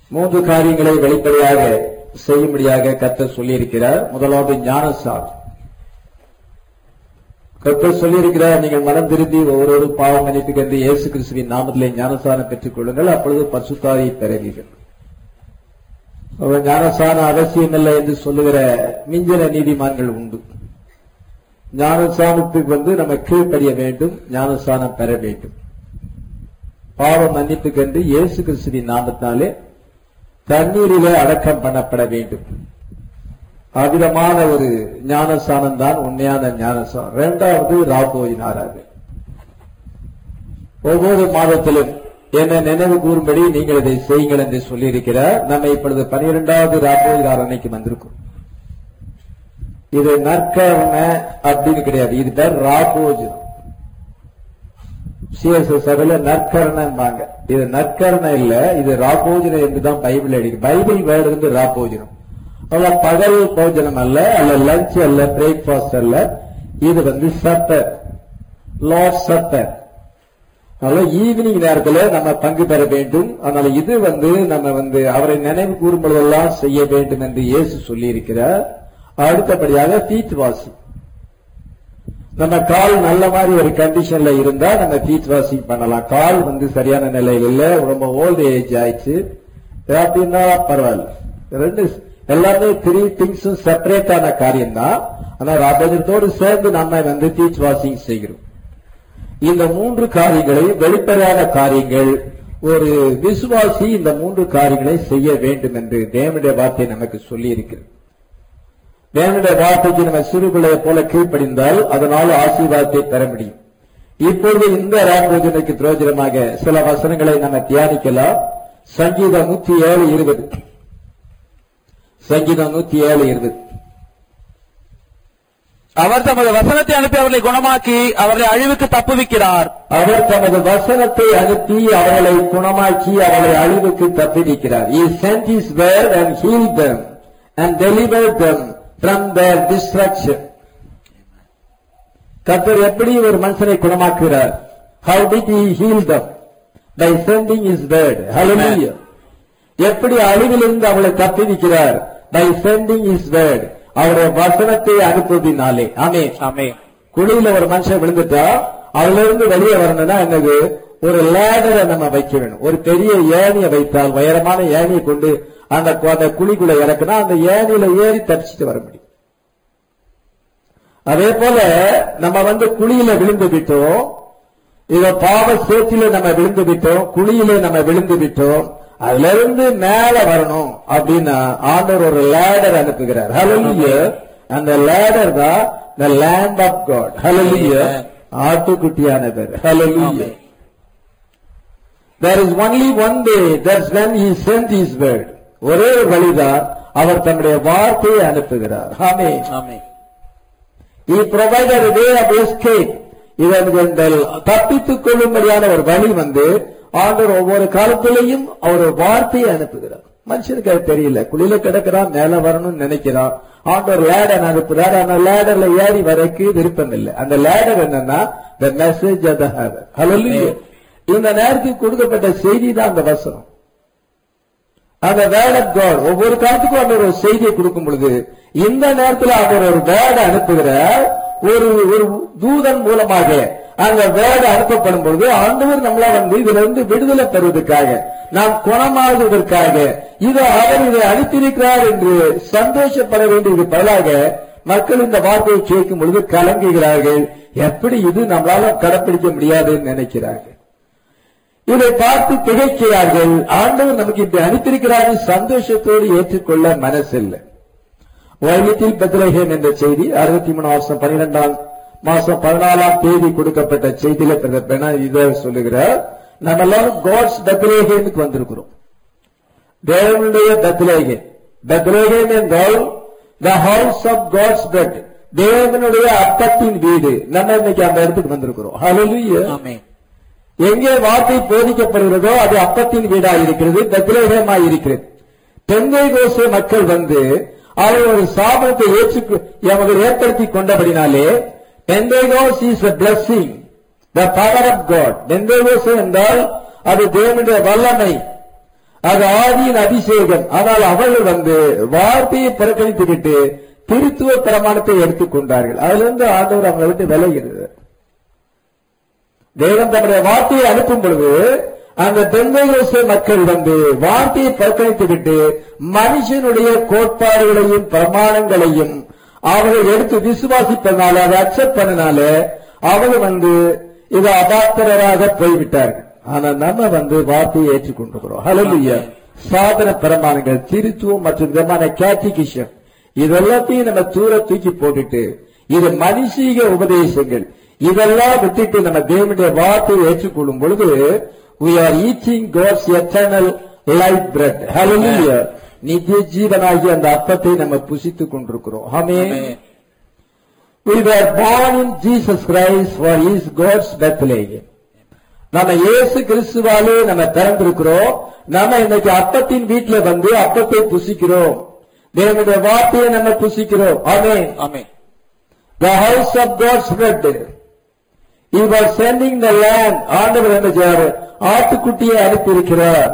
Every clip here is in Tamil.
மூன்று காரியங்களை வெளிப்படையாக செய்யும்படியாக கர்த்தர் சொல்லியிருக்கிறார் முதலாவது ஞானசாரம் கர்த்தர் சொல்லியிருக்கிறார் நீங்கள் மனம் திரும்பி ஒவ்வொரு பாவம் மன்னிப்புக்கு என்று இயேசு கிறிஸ்துவின் நாமத்திலே ஞானசாரம் பெற்றுக் கொள்ளுங்கள் அப்பொழுது பசுத்தாயை பெறுவீர்கள் அவர் ஞானசான அவசியமில்லை என்று சொல்லுகிற மிஞ்சின நீதிமான்கள் உண்டு ஞானசானத்துக்கு வந்து நம்ம கீழ்ப்படிய வேண்டும் ஞானசானம் பெற வேண்டும் பாவ மன்னிப்புக்கென்று இயேசு கிறிஸ்துவின் நாமத்தாலே தண்ணீரிலே அடக்கம் பண்ணப்பட வேண்டும் அவ்விதமான ஒரு ஞானசானம் தான் உண்மையான ஞானசானம் இரண்டாவது ராபோயின் ஆராதனை ஒவ்வொரு மாதத்திலும் என்ன நினைவு கூறும்படி நீங்கள் இதை செய்யுங்கள் என்று சொல்லியிருக்கிறார் நம்ம இப்பொழுது பனிரெண்டாவது ராபோயின் ஆராதனைக்கு வந்திருக்கோம் இது நற்கரண அப்படின்னு கிடையாது இது பேர் ராபோஜனம் சிஎஸ்எஸ் சபையில நற்கரணம்பாங்க இது நற்கரணம் இல்ல இது ராபோஜனம் என்றுதான் பைபிள் அடிக்கு பைபிள் வேர்டு வந்து ராபோஜனம் அவ்வளவு பகல் போஜனம் அல்ல அல்ல லஞ்ச் அல்ல பிரேக்ஃபாஸ்ட் அல்ல இது வந்து சப்பர் லார்ட் சப்பர் அதனால ஈவினிங் நேரத்துல நம்ம பங்கு பெற வேண்டும் அதனால இது வந்து நம்ம வந்து அவரை நினைவு கூறும்பொழுதெல்லாம் செய்ய வேண்டும் என்று இயேசு சொல்லியிருக்கிறார் அடுத்தபடியாக ஃபீட் வாஷிங் நம்ம கால் நல்ல மாதிரி ஒரு கண்டிஷன்ல இருந்தா நம்ம ஃபீட் வாஷிங் பண்ணலாம் கால் வந்து சரியான நிலையில் இல்ல ரொம்ப ஓல்டு ஏஜ் ஆயிடுச்சு அப்படின்னா பரவாயில்ல ரெண்டு எல்லாமே த்ரீ திங்ஸும் செப்பரேட்டான காரியம் தான் ஆனா ராபோஜனத்தோடு சேர்ந்து நம்ம வந்து ஃபீட் வாஷிங் செய்கிறோம் இந்த மூன்று காரியங்களை வெளிப்படையான காரியங்கள் ஒரு விசுவாசி இந்த மூன்று காரியங்களை செய்ய வேண்டும் என்று தேவனுடைய வார்த்தை நமக்கு சொல்லி இருக்கிறது தேவனுடைய வார்த்தைக்கு நம்ம சிறுபிள்ளையை போல கீழ்ப்படிந்தால் அதனால் ஆசீர்வாதத்தை பெற முடியும் இப்பொழுது இந்த ராமோஜனுக்கு பிரயோஜனமாக சில வசனங்களை நம்ம தியானிக்கலாம் சங்கீதம் நூத்தி ஏழு இருபது சங்கீதம் நூத்தி ஏழு இருபது அவர் தமது வசனத்தை அனுப்பி அவர்களை குணமாக்கி அவர்களை அழிவுக்கு தப்புவிக்கிறார் அவர் தமது வசனத்தை அனுப்பி அவர்களை குணமாக்கி அவர்களை அழிவுக்கு தப்பிடிக்கிறார் He sent his word and healed them and delivered them from their destruction. கர்த்தர் எப்படி ஒரு மனுஷனை குணமாக்குகிறார் How did he heal them? By sending his word. Hallelujah. எப்படி அழிவிலிருந்து அவளை தப்பிவிக்கிறார் By sending his word. அவருடைய வசனத்தை அனுப்புவதினாலே ஆமே ஆமே குழியில ஒரு மனுஷன் விழுந்துட்டா அதுல இருந்து வெளியே வரணும்னா என்னது ஒரு லேடரை நம்ம வைக்க வேணும் ஒரு பெரிய ஏணியை வைத்தால் உயரமான ஏணியை கொண்டு அந்த அந்த குழிக்குள்ள இறக்குனா அந்த ஏணியில ஏறி தப்பிச்சுட்டு வர முடியும் அதே போல நம்ம வந்து குழியில விழுந்து விட்டோம் இத பாவ சேற்றில நம்ம விழுந்து விட்டோம் குழியில நம்ம விழுந்து விட்டோம் அதுல இருந்து மேல வரணும் அப்படின்னா ஆண்டவர் ஒரு லேடர் அனுப்புகிறார் ஹalleluya அந்த லேடர் தான் the land of god hallelujah ஆட்டுக்குட்டியானவர் hallelujah there is only one day that's when he sent his word ஒரே ஒரு வழிதான் அவர் தன்னுடைய வார்த்தையை அனுப்புகிறார் ஆமென் ஆமே He provided a way of escape. இவர்கள் தப்பித்துக் கொள்ளும்படியான ஒரு வழி வந்து ஆண்டவர் ஒவ்வொரு காலத்திலையும் அவர் ஒரு வார்த்தையை அனுப்புகிறார் மனுஷனுக்கு அது தெரியல குளியில கிடக்கிறான் மேல வரணும்னு நினைக்கிறான் ஆண்டவர் லேடர் அனுப்புறார் அந்த லேடர்ல ஏறி வரைக்கு விருப்பம் இல்லை அந்த லேடர் என்னன்னா the message of the heaven hallelujah இந்த நேரத்துக்கு கொடுக்கப்பட்ட செய்தி தான் அந்த வசனம் அந்த வேர்ட் ஆஃப் காட் ஒவ்வொரு காலத்துக்கும் அவர் ஒரு செய்தியை கொடுக்கும் பொழுது இந்த நேரத்தில் அவர் ஒரு வேர்டை அனுப்புகிறார் ஒரு ஒரு தூதன் மூலமாக அந்த வேர்டு அனுப்பப்படும் பொழுது ஆண்டவர் நம்மள வந்து இதுல இருந்து விடுதலை பெறுவதற்காக நாம் குணமாகுவதற்காக இது அவர் இதை அனுப்பியிருக்கிறார் என்று சந்தோஷப்பட வேண்டியது பதிலாக மக்கள் இந்த வார்த்தையை கேட்கும் பொழுது கலங்குகிறார்கள் எப்படி இது நம்மளால கடைப்பிடிக்க முடியாதுன்னு நினைக்கிறார்கள் இதை பார்த்து திகைக்கிறார்கள் ஆண்டவர் நமக்கு இப்படி அனுப்பியிருக்கிறார்கள் சந்தோஷத்தோடு ஏற்றுக்கொள்ள மனசில்லை வைலத்தில் பெத்லஹேம் என்ற செய்தி அறுபத்தி மூணு வருஷம் பன்னிரெண்டாம் மாசம் பதினாலாம் தேதி கொடுக்கப்பட்ட செய்தியில பிரதர் பெனா இதை சொல்லுகிறார் நம்ம எல்லாரும் காட்ஸ் பெத்லேஹேமுக்கு வந்திருக்கிறோம் தேவனுடைய பெத்லேஹேம் பெத்லேஹேம் என்றால் the house of God's bread தேவனுடைய அப்பத்தின் வீடு நம்ம இன்னைக்கு அந்த இடத்துக்கு வந்திருக்கிறோம் ஹalleluya ஆமே எங்கே வார்த்தை போதிக்கப்படுகிறதோ அது அப்பத்தின் வீடாக இருக்கிறது பெத்லேஹேமாய் இருக்கிறது தென்னை கோச மக்கள் வந்து அவர் ஒரு சாபத்தை ஏற்று அவர்கள் ஏற்படுத்தி கொண்டபடினாலே Pentecost is a blessing the power of God Pentecost என்றால் அது தேவனுடைய வல்லமை அது ஆதியின் அபிஷேகம் ஆனால் அவர்கள் வந்து வார்த்தையை புறக்கணித்துக்கிட்டு திருத்துவ பிரமாணத்தை எடுத்துக்கொண்டார்கள் அதுல இருந்து ஆண்டவர் அவங்களை விட்டு விலகிறது தேவன் தன்னுடைய வார்த்தையை அனுப்பும் பொழுது அந்த தென்மையோச மக்கள் வந்து வார்த்தையை புறக்கணித்துவிட்டு மனுஷனுடைய கோட்பாடுகளையும் பிரமாணங்களையும் அவர்கள் எடுத்து விசுவாசிப்பதனால அதை அக்செப்ட் பண்ணனால அவங்க வந்து இது அபாத்திரராக போய்விட்டார்கள் ஆனா நம்ம வந்து வார்த்தையை ஏற்றுக்கொண்டிருக்கிறோம் ஹலலுயா சாதன பிரமாணங்கள் திருத்துவம் மற்றும் விதமான கேட்டிகிஷன் இதெல்லாத்தையும் நம்ம தூர தூக்கி போட்டுட்டு இது மனுஷீக உபதேசங்கள் இதெல்லாம் விட்டுட்டு நம்ம தேவனுடைய வார்த்தையை ஏற்றுக்கொள்ளும் பொழுது we are eating God's eternal life bread. Hallelujah. நித்திய ஜீவனாகிய அந்த அப்பத்தை நம்ம புசித்துக் கொண்டிருக்கிறோம் ஆமென் Amen. We were born in Jesus Christ for His God's Bethlehem. நம்ம இயேசு கிறிஸ்துவாலே நம்ம பிறந்திருக்கிறோம் நம்ம இன்னைக்கு அப்பத்தின் வீட்டுல வந்து அப்பத்தை புசிக்கிறோம் தேவனுடைய வார்த்தையை நம்ம புசிக்கிறோம் ஆமென் ஆமென் the house of God's bread. He was sending the lamb. ஆண்டவர் என்ன செய்யாரு ஆட்டுக்குட்டியை அனுப்பியிருக்கிறார்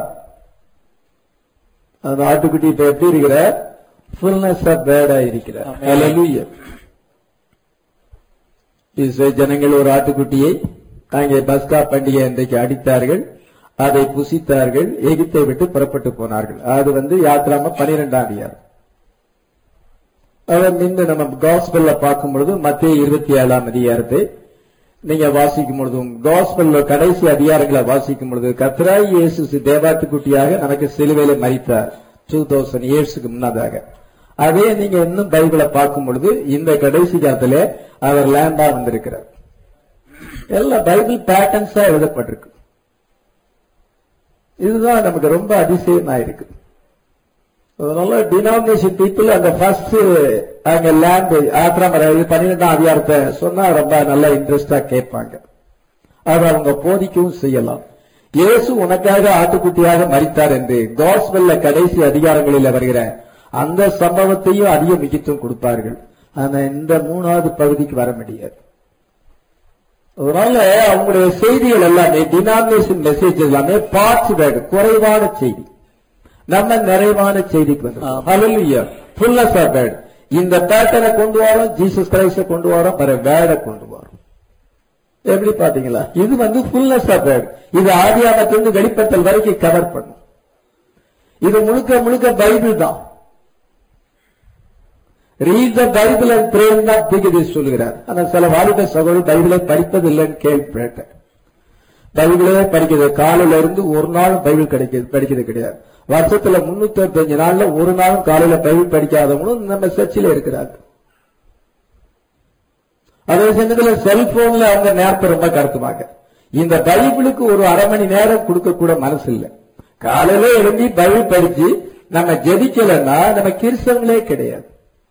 அந்த ஆட்டுக்குட்டி இப்ப எப்படி இருக்கிறார் ஃபுல்னஸ் ஆஃப் பேர்டா இருக்கிறார் Amen. Hallelujah. இஸ்ரேல் ஜனங்கள் ஒரு ஆட்டுக்குட்டியை அங்கே பஸ்கா பண்டிகை அன்றைக்கு அடித்தார்கள் அதை புசித்தார்கள் எகிப்தை விட்டு புறப்பட்டு போனார்கள் அது வந்து யாத்ராம பனிரெண்டாம் அதிகாரம் அவர் நின்று நம்ம காஸ்பல்ல பார்க்கும் பொழுது மத்திய இருபத்தி ஏழாம் அதிகாரத்தை நீங்க வாசிக்கும் பொழுதும் காஸ்பல்ல கடைசி அதிகாரங்களை வாசிக்கும் பொழுது கத்ராய் இயேசு தேவாத்துக்குட்டியாக நமக்கு சிலுவையில மறித்தார் டூ தௌசண்ட் இயர்ஸ்க்கு முன்னதாக அதே நீங்க இன்னும் பைபிளை பார்க்கும் பொழுது இந்த கடைசி காலத்திலே அவர் லேண்டா வந்திருக்கிறார் எல்லாம் பைபிள் பேட்டர்ன்ஸா எழுதப்பட்டிருக்கு இதுதான் நமக்கு ரொம்ப அதிசயமா இருக்கு அதனால டினாமினேஷன் பீப்புள் அந்த ஃபர்ஸ்ட் அங்க லேண்ட் ஆத்திரம் பன்னிரெண்டாம் அதிகாரத்தை சொன்னா ரொம்ப நல்லா இன்ட்ரெஸ்டா கேட்பாங்க அதை அவங்க போதிக்கவும் செய்யலாம் இயேசு உனக்காக ஆட்டுக்குட்டியாக மரித்தார் என்று காஸ்பெல்ல கடைசி அதிகாரங்களில் வருகிற அந்த சம்பவத்தையும் அதிக முக்கியத்துவம் கொடுப்பார்கள் ஆனா இந்த மூணாவது பகுதிக்கு வர முடியாது அதனால அவங்களுடைய செய்திகள் எல்லாமே டினாமினேஷன் மெசேஜ் எல்லாமே பார்ட்ஸ் வேர்டு குறைவான செய்தி நம்ம நிறைவான செய்திக்கு வந்தோம் ஹalleluya ஃபுல்னஸ் ஆஃப் வேர்ட் இந்த பேட்டர்னை கொண்டு வரோம் ஜீசஸ் கிரைஸ்ட கொண்டு வரோம் வேற வேர்டை கொண்டு வரோம் எப்படி பாத்தீங்களா இது வந்து ஃபுல்னஸ் ஆஃப் வேர்ட் இது ஆதியாமத்திலிருந்து வெளிப்படுத்தல் வரைக்கும் கவர் பண்ணும் இது முழுக்க முழுக்க பைபிள் தான் read the Bible and pray தான் தீகதி சொல்லுகிறார் ஆனா சில வாலிப சகோதரி பைபிளை படிப்பது இல்லைன்னு கேள்விப்பட்டேன் பைபிளே படிக்கிறது காலையில இருந்து ஒரு நாளும் பைபிள் கிடைக்கிறது படிக்கிறது கிடையாது வருஷத்துல முன்னூத்தி அறுபத்தஞ்சு நாள்ல ஒரு நாளும் காலையில பைபிள் படிக்காதவங்களும் நம்ம சர்ச்சில் இருக்கிறாங்க அதே சமயத்துல செல்போன்ல அவங்க நேரத்தை ரொம்ப கடத்துவாங்க இந்த பைபிளுக்கு ஒரு அரை மணி நேரம் கொடுக்க கூட மனசு இல்லை காலையில எழுந்தி பைபிள் படிச்சு நம்ம ஜெபிக்கலைன்னா நம்ம கிறிஸ்தவங்களே கிடையாது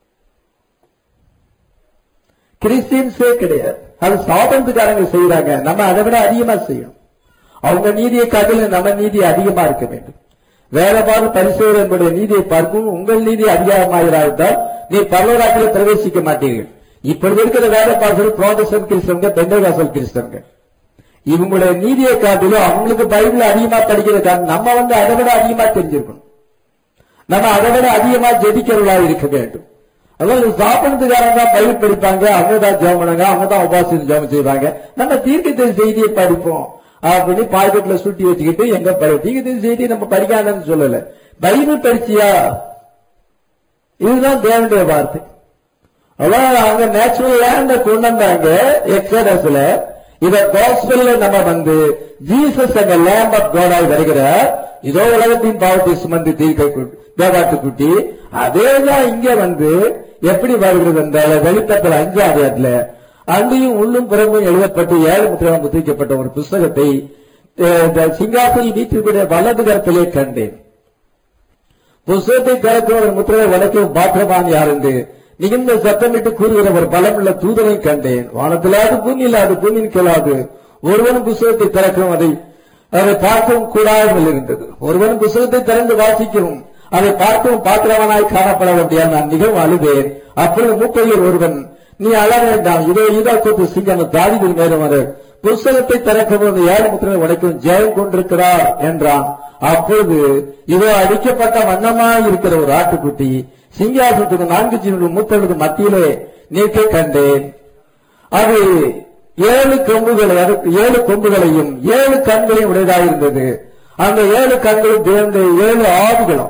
கிறிஸ்டியன்ஸே கிடையாது அது சாதனத்துக்காரங்க செய்யறாங்க நம்ம அதை விட அதிகமா செய்யணும் அவங்க நீதியை காட்டில நம்ம நீதி அதிகமா இருக்க வேண்டும் வேற பாரு பரிசோதனை என்படைய நீதியை பார்க்கும் உங்கள் நீதி அதிகமாகிறாவிட்டால் நீ பரலோராக்கில் பிரவேசிக்க மாட்டீர்கள் இப்பொழுது இருக்கிற வேற பாசல் புரோட்டஸ்டன்ட் கிறிஸ்தவங்க பெந்தகாசல் கிறிஸ்தவங்க இவங்களுடைய நீதியை காட்டிலும் அவங்களுக்கு பைபிள் அதிகமா படிக்கிற காரணம் நம்ம வந்து அதை விட அதிகமா தெரிஞ்சிருக்கணும் நம்ம அதை விட அதிகமா ஜெபிக்கிறவர்களா இருக்க வேண்டும் அதாவது சாப்பிடுறதுக்காரங்க தான் பயிர் படிப்பாங்க அவங்க தான் ஜெபம் பண்ணுங்க அவங்க தான் உபாசம் ஜெபம் செய்வாங்க நம்ம தீர்க்கத்தை செய்தியை படிப்போம் அப்படின்னு பாக்கெட்ல சுட்டி வச்சுக்கிட்டு எங்க படி தீர்க்கத்தை செய்தி நம்ம படிக்காதன்னு சொல்லல பைபிள் படிச்சியா இதுதான் தேவனுடைய வார்த்தை அதான் அவங்க நேச்சுரல் லேண்ட கொண்டு வந்தாங்க எக்ஸடஸ்ல இத காஸ்பல்ல நம்ம வந்து ஜீசஸ் அங்க லேண்ட் ஆஃப் காடாய் வருகிறார் இதோ உலகத்தின் பாவத்தை சுமந்து தீர்க்க தேவாட்டு குட்டி அதேதான் இங்க வந்து எப்படி வருகிறது என்றால் வெளிப்பட்டல் அஞ்சாவது இடத்துல அங்கேயும் உள்ளும் புறமும் எழுதப்பட்டு ஏழு முத்திரம் முத்திரிக்கப்பட்ட ஒரு புஸ்தகத்தை அஹ், சிங்காசனில் வீட்டிற்குரிய வலது கரத்திலே கண்டேன் புஸ்தகத்தை திறக்கும் ஒரு முத்திரை வடக்கும் பாத்திரமான் யார் என்று மிகுந்த சத்தமிட்டு கூறுகிற ஒரு பலமுள்ள தூதனை கண்டேன் வானத்திலாது பூமியில் அது பூமியின் கீழாது ஒருவனும் புஸ்தகத்தை திறக்கவும் அதை அதை பார்க்கவும் கூடாமல் இருந்தது ஒருவனும் புஸ்தகத்தை திறந்து வாசிக்கவும் அதை பார்க்கவும் பாத்திரவனாய் காணப்பட வேண்டிய நான் மிகவும் அழுதேன் அப்பொழுது மூப்பையில் ஒருவன் நீ அழ வேண்டாம் இதோ ஈதா கொத்து சிங்கம் தாடிதில் மேலும் அது புஸ்தகத்தை திறக்கவும் அந்த ஏழு முத்திரை உடைக்கும் ஜெயம் கொண்டிருக்கிறார் என்றான் அப்போது இதோ அடிக்கப்பட்ட வண்ணமாய் இருக்கிற ஒரு ஆட்டுக்குட்டி சிங்காசனத்துக்கு நான்கு ஜீவனுக்கு மூத்தவர்களுக்கு மத்தியிலே நிற்க கண்டேன் அது ஏழு கொம்புகளை அது- ஏழு கொம்புகளையும் ஏழு கண்களையும் உடையதாயிருந்தது அந்த ஏழு கண்களும் தேவனுடைய ஏழு ஆவிகளும்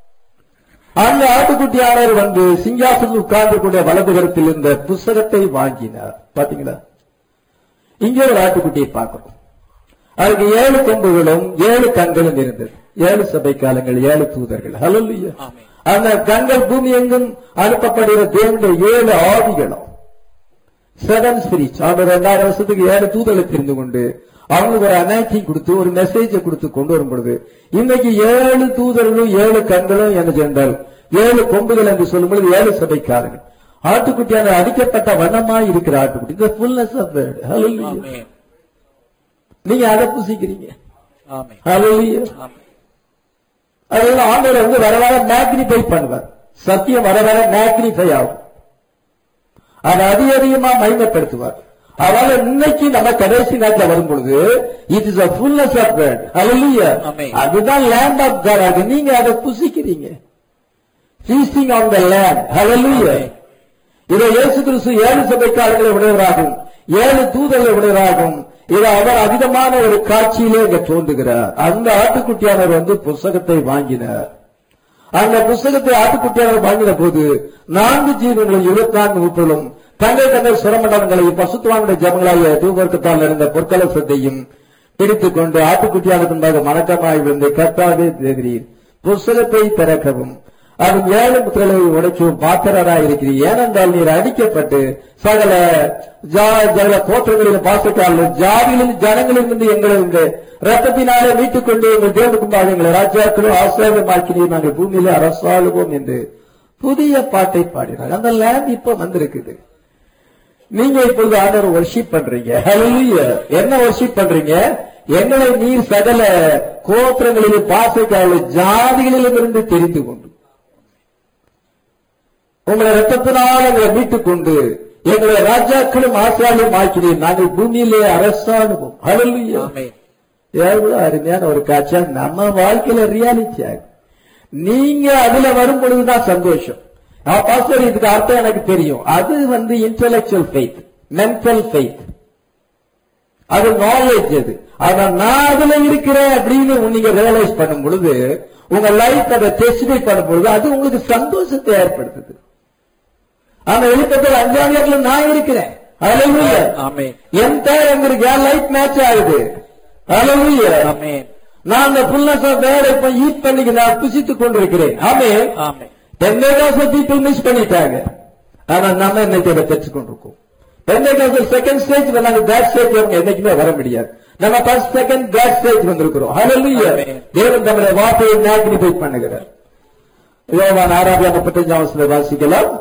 அந்த ஆட்டுக்குட்டியானவர் வந்து சிங்காசனத்தில் உட்கார்ந்து கூடிய வலது கருத்தில் இருந்த புஸ்தகத்தை வாங்கினார் பாத்தீங்களா இங்கே ஒரு ஆட்டுக்குட்டியை பார்க்கிறோம் அதுக்கு ஏழு கொம்புகளும் ஏழு கண்களும் இருந்தது ஏழு சபை காலங்கள் ஏழு தூதர்கள் ஹalleluya ஆமென். அந்த கண்கள் பூமி எங்கும் அனுப்பப்படுகிற தேவனுடைய ஏழு ஆவிகளும் செவன் ஸ்பிரிட்ஸ் அவங்க ரெண்டாயிரம் வருஷத்துக்கு ஏழு தூதர்களை தெரிந்து கொண்டு அவங்களுக்கு ஒரு அனாக்கிங் கொடுத்து ஒரு மெசேஜை கொடுத்து கொண்டு வரும் பொழுது இன்னைக்கு ஏழு தூதர்களும் ஏழு கண்களும் என்ன சென்றால் ஏழு கொம்புகள் என்று சொல்லும் பொழுது ஏழு சபைக்காரர்கள் ஆட்டுக்குட்டியான அடிக்கப்பட்ட வண்ணமாய் இருக்கிற ஆட்டுக்குட்டி இந்த ஃபுல்னஸ் ஆஃப் ஹalleluya ஆமென் நீங்க அதை புசிக்கிறீங்க ஆமென் ஹalleluya ஆமென் அதெல்லாம் ஆண்டவர் வந்து வர வர மேக்னிஃபை பண்ணுவார் சத்தியம் வர வர மேக்னிஃபை ஆகும் அதை அதிக அதிகமா மகிமைப்படுத்துவார் அதனால இன்னைக்கு நம்ம கடைசி நாட்டில் வரும் பொழுது it is a fullness of God ஹalleluya Amen. அதுதான் லேண்ட் ஆஃப் காட் அது நீங்க அதை புசிக்கிறீங்க ஃபீஸ்டிங் ஆன் த லேண்ட் ஹalleluya Amen. இதை இயேசு கிறிஸ்து ஏழு சபைக்காரர்களை உடையவராகும் ஏழு தூதர்களை உடையவராகும் இதை அவர் அவிதமான ஒரு காட்சியிலே இங்க தோன்றுகிறார் அந்த ஆட்டுக்குட்டியானவர் வந்து புஸ்தகத்தை வாங்கினார் அந்த புஸ்தகத்தை ஆட்டுக்குட்டியானவர் வாங்கின போது நான்கு ஜீவன்களும் இருபத்தி நான்கு முப்பதும் தங்கள் தங்கள் சுரமண்டலங்களையும் பசுத்துவானுடைய ஜபங்களாகிய தூவர்க்கத்தால் இருந்த பொற்கலசத்தையும் பிடித்துக் கொண்டு ஆட்டுக்குட்டியானது முன்பாக மணக்கமாய் விழுந்து கர்த்தாவே தேகிறீர் புஸ்தகத்தை திறக்கவும் அதன் ஏழு முத்திரலை உடைக்கும் பாத்திரராய் இருக்கிறீர் ஏனென்றால் நீர் அடிக்கப்பட்டு சகல ஜா- சகல கோத்திரங்களிலும் பாசக்காரிலும் ஜாதிகளிலும் ஜனங்களிலிருந்து எங்களை இந்த ரத்தத்தினாலே மீட்டுக் கொண்டு எங்கள் தேவனுக்கும்பாக எங்களை ராஜாக்களும் ஆசிரியமாக்கினீர் நாங்கள் பூமியிலே அரசாளுவோம் என்று புதிய பாட்டை பாடினார் அந்த லேண்ட் இப்ப வந்திருக்குது நீங்க இப்பொழுது ஆண்டவர் வர்ஷிப் பண்றீங்க Hallelujah. என்ன வர்ஷிப் பண்றீங்க எங்களை நீர் சகல கோத்திரங்களிலும் பாசக்காரிலும் ஜாதிகளிலும் இருந்து தெரிந்து கொண்டு உங்களை ரத்தத்தினால் எங்களை மீட்டுக் கொண்டு எங்களை ராஜாக்களும் ஆசிரியாலும் ஆக்கிறீர் நாங்கள் பூமியிலே அரசாணுவோம் Hallelujah. ஆமென் எவ்வளவு அருமையான ஒரு காட்சியா நம்ம வாழ்க்கையில ரியாலிட்டி ஆகும் நீங்க அதுல வரும் பொழுதுதான் சந்தோஷம் நான் பாஸ்டர் இதுக்கு அர்த்தம் எனக்கு தெரியும் அது வந்து இன்டெலெக்சுவல் ஃபெய்த் மென்டல் ஃபெய்த் அது நாலேஜ் அது ஆனா நான் அதுல இருக்கிறேன் அப்படின்னு நீங்க ரியலைஸ் பண்ணும் பொழுது உங்க லைஃப் அதை டெஸ்டிஃபை பண்ணும் பொழுது அது உங்களுக்கு சந்தோஷத்தை ஏற்படுத்துது ஆனா எழுப்பத்தில் அஞ்சாம் இடத்துல நான் இருக்கிறேன் Hallelujah. ஆமென் என் தேவை எங்க இருக்கு என் லைஃப் மேட்ச் ஆகுது Hallelujah. ஆமென் நான் அந்த ஃபுல்னஸ் ஆஃப் வேர்டை இப்ப ஈட் பண்ணி நான் புசித்துக் கொண்டிருக்கிறேன் ஆமே ஆமென் பெந்தேகாச பீப்புள் மிஸ் பண்ணிட்டாங்க ஆனா நாம இன்னைக்கு அதை பெற்றுக் கொண்டிருக்கோம் பெந்தேகாச செகண்ட் ஸ்டேஜ் நாங்க தேர்ட் ஸ்டேஜ் அவங்க என்னைக்குமே வர முடியாது நம்ம ஃபர்ஸ்ட் செகண்ட் தேர்ட் ஸ்டேஜ் வந்திருக்கிறோம் Hallelujah. Amen. தேவன் தம்முடைய வார்த்தையை மேக்னிஃபை பண்ணுகிறார் யோவான் ஆறாவது முப்பத்தஞ்சாம் வசனத்தை வாசிக்கலாம்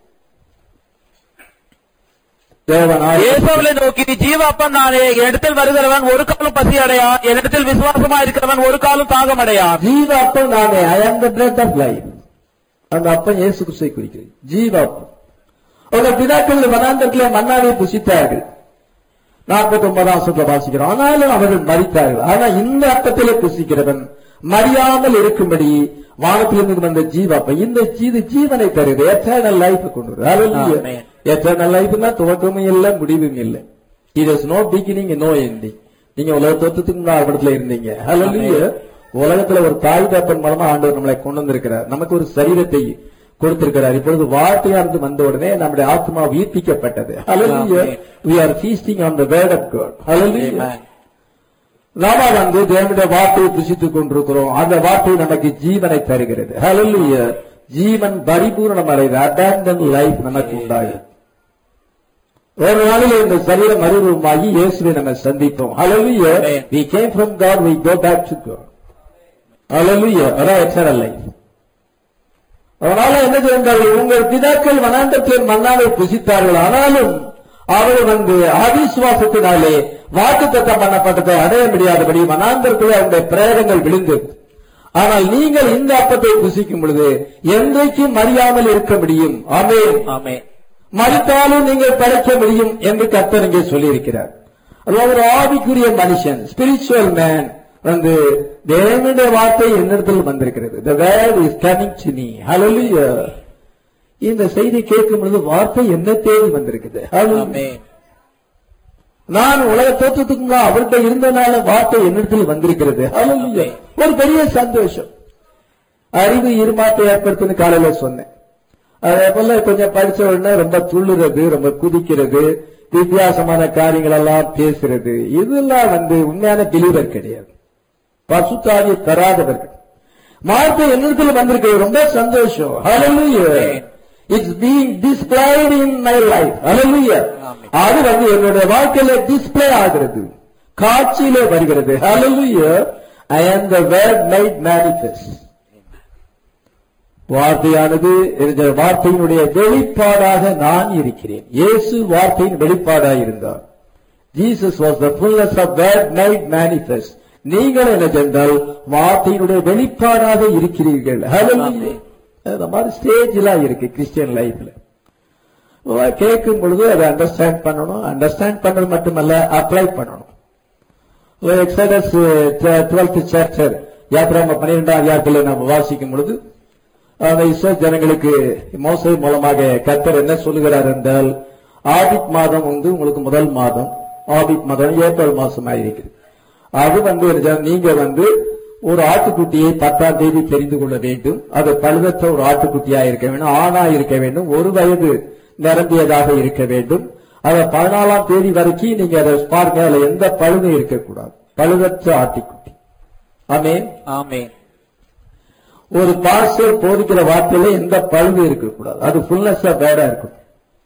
தேவன் ஆறு- இயேசுவை நோக்கி ஜீவாப்பம் நானே என்னிடத்தில் வருகிறவன் ஒரு காலம் பசி அடையான் என்னிடத்தில் விசுவாசமா இருக்கிறவன் ஒரு காலம் தாகம் அடையான் ஜீவ அப்பம் நானே ஐ ஆம் த பிரெட் ஆஃப் லைஃப் அந்த அப்பம் இயேசு கிறிஸ்துவை குறிக்கிறது ஜீவ அப்பம் அவங்க பிதாக்கள் வனாந்தரத்திலே மன்னாவை புசித்தார்கள் நாற்பத்தி ஒன்பதாம் சொல்ல வாசிக்கிறோம் ஆனாலும் அவர்கள் மறித்தார்கள் ஆனா இந்த அப்பத்திலே புசிக்கிறவன் மறியாமல் இருக்கும்படி வானத்திலிருந்து வந்த ஜீவாப்பம் இந்த ஜீது ஜீவனை தருது எட்டர்னல் லைஃப் கொண்டு Amen. எட்டர்னல் லைஃப்னா துவக்கமும் இல்லை முடிவும் இல்லை it is no beginning no ending நீங்க உலக தத்துவத்துக்கு முன்னாடி இடத்துல இருந்தீங்க Hallelujah. உலகத்துல ஒரு தாய் தப்பன் மூலமா ஆண்டவர் நம்மளை கொண்டு வந்திருக்கிறார் நமக்கு ஒரு சரீரத்தை கொடுத்திருக்கிறார் இப்பொழுது வார்த்தையா இருந்து வந்த உடனே நம்முடைய ஆத்மா உயிர்ப்பிக்கப்பட்டது Hallelujah. Amen. we are feasting on the word of God Hallelujah. Amen. நாம வந்து தேவனுடைய வார்த்தையை புசித்துக் கொண்டிருக்கிறோம் அந்த வார்த்தை நமக்கு ஜீவனை தருகிறது Hallelujah. ஜீவன் பரிபூரணம் அடைது அபேண்டன் லைஃப் நமக்கு உண்டாகுது ஒரு நாளில் இந்த சரீரம் மறுரூபமாகி இயேசுவை நம்ம சந்திப்போம் Hallelujah. Amen. we came from God we go back to God Hallelujah. அதான் eternal life அதனால என்ன செய்தார்கள் உங்கள் பிதாக்கள் வனாந்தத்தில் மன்னாவை புசித்தார்கள் ஆனாலும் அவர்கள் வந்து அவிசுவாசத்தினாலே வாக்குத்தத்தம் பண்ணப்பட்டதை அடைய முடியாதபடி வனாந்தரத்திலே அவருடைய பிரேதங்கள் விழுந்தது ஆனால் நீங்கள் இந்த அப்பத்தை புசிக்கும் பொழுது என்றைக்கும் மறியாமல் இருக்க முடியும் ஆமென் ஆமென் மறித்தாலும் நீங்கள் படைக்க முடியும் என்று கர்த்தர் இங்கே சொல்லியிருக்கிறார் அதாவது ஒரு ஆவிக்குரிய மனுஷன் ஸ்பிரிச்சுவல் மேன் வந்து தேவனுடைய வார்த்தை என்னிடத்தில் வந்திருக்கிறது the word is coming to me hallelujah இந்த செய்தி கேட்கும் பொழுது வார்த்தை என்ன தேடி வந்திருக்குது Hallelujah. ஆமென் நான் உலக தோற்றத்துக்கு முன்னால் அவர்கிட்ட இருந்தனால வார்த்தை என்னிடத்தில் வந்திருக்கிறது Hallelujah. ஒரு பெரிய சந்தோஷம் அறிவு இருமாட்டை ஏற்படுத்துன்னு காலையில சொன்னேன் அதே போல கொஞ்சம் படிச்ச உடனே ரொம்ப துள்ளுறது ரொம்ப குதிக்கிறது வித்தியாசமான காரியங்கள் எல்லாம் பேசுறது இதெல்லாம் வந்து உண்மையான பிலீவர் கிடையாது பசுத்தாவியை தராதவர்கள் வார்த்தை என்னிடத்தில் வந்திருக்கிறது ரொம்ப சந்தோஷம் Hallelujah. It's being displayed in my life Hallelujah. ஆமென். அது வந்து என்னுடைய வாழ்க்கையில டிஸ்ப்ளே ஆகிறது காட்சியிலே வருகிறது Hallelujah. I am the word made manifest. வார்த்தையானது இந்த வார்த்தையினுடைய வெளிப்பாடாக நான் இருக்கிறேன் இயேசு வார்த்தையின் வெளிப்பாடாக இருந்தார் Jesus was the fullness of word made manifest நீங்கள் என்ன சென்றால் வார்த்தையினுடைய வெளிப்பாடாக இருக்கிறீர்கள் Hallelujah. அந்த மாதிரி ஸ்டேஜ் எல்லாம் இருக்கு கிறிஸ்டியன் லைஃப்ல கேட்கும் பொழுது அதை அண்டர்ஸ்டாண்ட் பண்ணணும் அண்டர்ஸ்டாண்ட் பண்றது மட்டுமல்ல அப்ளை பண்ணணும் எக்ஸடஸ் டுவெல்த் சாப்டர் யாத்திராம பன்னிரெண்டாம் அதிகாரத்தில் நம்ம வாசிக்கும் பொழுது அந்த இஸ்ரேல் ஜனங்களுக்கு மோசை மூலமாக கர்த்தர் என்ன சொல்லுகிறார் என்றால் ஆபித் மாதம் வந்து உங்களுக்கு முதல் மாதம் ஆபித் மாதம் ஏப்ரல் மாசம் ஆயிருக்குது அது வந்து என்ன, நீங்க வந்து ஒரு ஆட்டுக்குட்டியை பத்தாம் தேதி தெரிந்து கொள்ள வேண்டும் அது பழுதற்ற ஒரு ஆட்டுக்குட்டியா இருக்க வேண்டும் ஆணா இருக்க வேண்டும் ஒரு வயது நிரம்பியதாக இருக்க வேண்டும் அதை பதினாலாம் தேதி வரைக்கும் நீங்க அதை பாருங்க அதுல எந்த பழுதும் இருக்கக்கூடாது பழுதற்ற ஆட்டுக்குட்டி ஆமென் ஆமென் ஒரு பாஸ்டர் போதிக்கிற வார்த்தையில எந்த பழுது இருக்கக்கூடாது அது ஃபுல்னஸ் பேடா இருக்கும்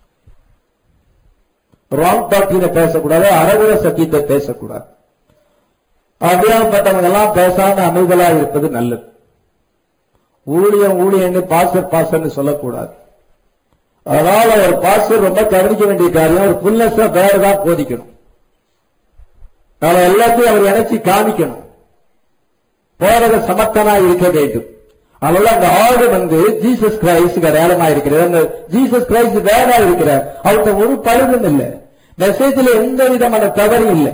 ராங் டாக்டரினை பேசக்கூடாது அரகுர சத்தியத்தை பேசக்கூடாது அப்படியாப்பட்டவங்க எல்லாம் பேசாம அமைதலா இருப்பது நல்லது ஊழியம் ஊழியன்னு பாஸ்டர் பாஸ்டர்னு சொல்லக்கூடாது அதனால ஒரு பாஸ்டர் ரொம்ப கவனிக்க வேண்டிய காரியம் ஒரு ஃபுல்னஸ் வேற தான் போதிக்கணும் அதை எல்லாத்தையும் அவர் இணைச்சி காமிக்கணும் போதக சமர்த்தனா இருக்க வேண்டும் அதனால அந்த ஆடு வந்து ஜீசஸ் கிரைஸ்ட் அடையாளமா இருக்கிறது அந்த ஜீசஸ் கிரைஸ்ட் வேறா இருக்கிறார் அவர்கிட்ட ஒரு பழுதும் இல்லை மெசேஜ்ல எந்த விதமான தவறும் இல்லை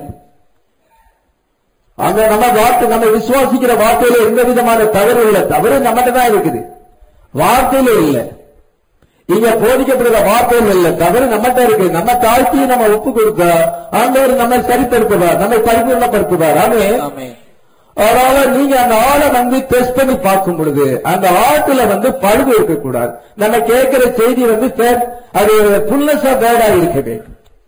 அந்த நம்ம வார்த்தை நம்ம விசுவாசிக்கிற வார்த்தையில எந்த விதமான தவறு இல்லை தவறு நம்மகிட்ட தான் இருக்குது வார்த்தையில இல்லை இங்க போதிக்கப்படுகிற வார்த்தையில் இல்ல தவறு நம்மகிட்ட இருக்கு நம்ம தாழ்த்தி நம்ம ஒப்பு கொடுத்தா ஆண்டவர் நம்மை சரிப்படுத்துவார் நம்மை பரிபூர்ணப்படுத்துவார் ஆமே ஆமென் அதனால நீங்க அந்த ஆளை வந்து டெஸ்ட் பண்ணி பார்க்கும் பொழுது அந்த ஆட்டுல வந்து பழுது இருக்கக்கூடாது நம்ம கேட்கிற செய்தி வந்து fair- அது புல்லஸா பேடா இருக்க வேண்டும்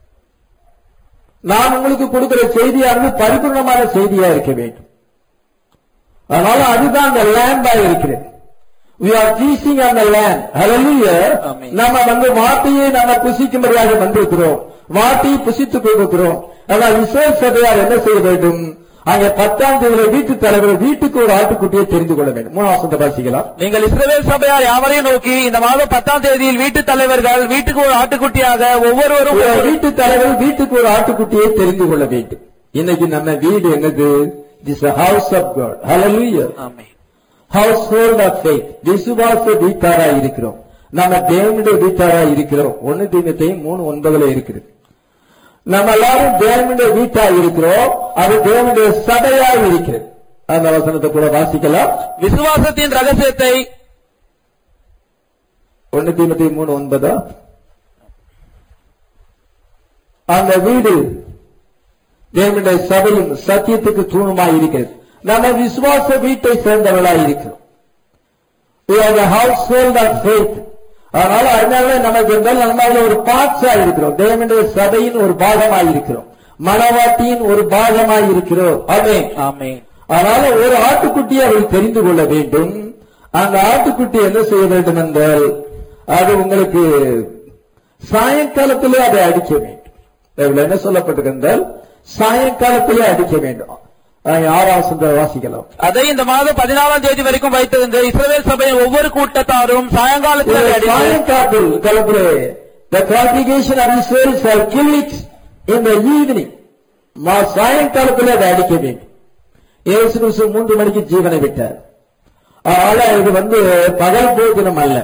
நான் உங்களுக்கு கொடுக்கிற செய்தியானது பரிபூர்ணமான செய்தியா இருக்க வேண்டும் அதனால அதுதான் அந்த லேம்பா இருக்கிறது we are feasting on the land hallelujah Amen. நம்ம வந்து வார்த்தையை நம்ம புசிக்கும்படியாக வந்திருக்கிறோம் வார்த்தையை புசித்துக் கொண்டிருக்கிறோம் ஆனால் இஸ்ரேல் சபையார் என்ன செய்ய வேண்டும் அங்கே பத்தாம் தேதியில வீட்டு தலைவர் வீட்டுக்கு ஒரு ஆட்டுக்குட்டியை தெரிந்து கொள்ள வேண்டும் மூணாம் வசனத்தை வாசிக்கலாம் நீங்கள் இஸ்ரவேல் சபையார் யாவரையும் நோக்கி இந்த மாதம் பத்தாம் தேதியில் வீட்டு தலைவர்கள் வீட்டுக்கு ஒரு ஆட்டுக்குட்டியாக ஒவ்வொருவரும் ஒரு வீட்டு தலைவர் வீட்டுக்கு ஒரு ஆட்டுக்குட்டியை தெரிந்து கொள்ள வேண்டும் இன்னைக்கு நம்ம வீடு என்னது is house of God hallelujah ஆமென் ஹவுஸ் ஹோல்ட் ஆஃப் ஃபெய்த் விசுவாச வீட்டாரா இருக்கிறோம் நம்ம தேவனுடைய வீட்டாரா இருக்கிறோம் ஒன்னு தீமத்தையும் மூணு ஒன்பதுல இருக்குது நம்ம எல்லாரும் தேவனுடைய வீட்டா இருக்கிறோம் அது தேவனுடைய சபையா இருக்கிறது அந்த வசனத்தை கூட வாசிக்கலாம் விசுவாசத்தின் ரகசியத்தை ஒன்னு தீமத்தி மூணு ஒன்பதா அந்த வீடு தேவனுடைய சபையும் சத்தியத்துக்கு தூணுமாய் இருக்கிறது நம்ம விசுவாச வீட்டை சேர்ந்தவர்களாய் இருக்கிறோம் We are the household of faith. அதனால அதனால நமக்கு இருந்தால் நம்ம அதுல ஒரு பார்ட்ஸா இருக்கிறோம் தேவனுடைய சபையின் ஒரு பாகமாய் இருக்கிறோம் மனவாட்டியின் ஒரு பாகமாய் இருக்கிறோம் அதே ஆமென் அதனால ஒரு ஆட்டுக்குட்டியை அவர்கள் தெரிந்து கொள்ள வேண்டும் அந்த ஆட்டுக்குட்டி என்ன செய்ய வேண்டும் என்றால் அது உங்களுக்கு சாயங்காலத்திலே அதை அடிக்க வேண்டும் இதுல என்ன சொல்லப்பட்டிருக்கின்றால் சாயங்காலத்திலே அடிக்க வேண்டும் அஹ் ஆறாம் வசனத்தை வாசிக்கலாம் அதை இந்த மாதம் பதினாலாம் தேதி வரைக்கும் வைத்திருந்த இஸ்ரவேல் சபையின் ஒவ்வொரு கூட்டத்தாரும் சாயங்காலத்தில் அதை அடித்து சாயங்காலத்தில் காலத்திலே the congregation of Israel shall kill it in the evening மா- சாயங்காலத்திலே அதை அடிக்க வேண்டும் இயேசு கிறிஸ்து மூன்று மணிக்கு ஜீவனை விட்டார் அதனால இது வந்து பகல் போஜனம் அல்ல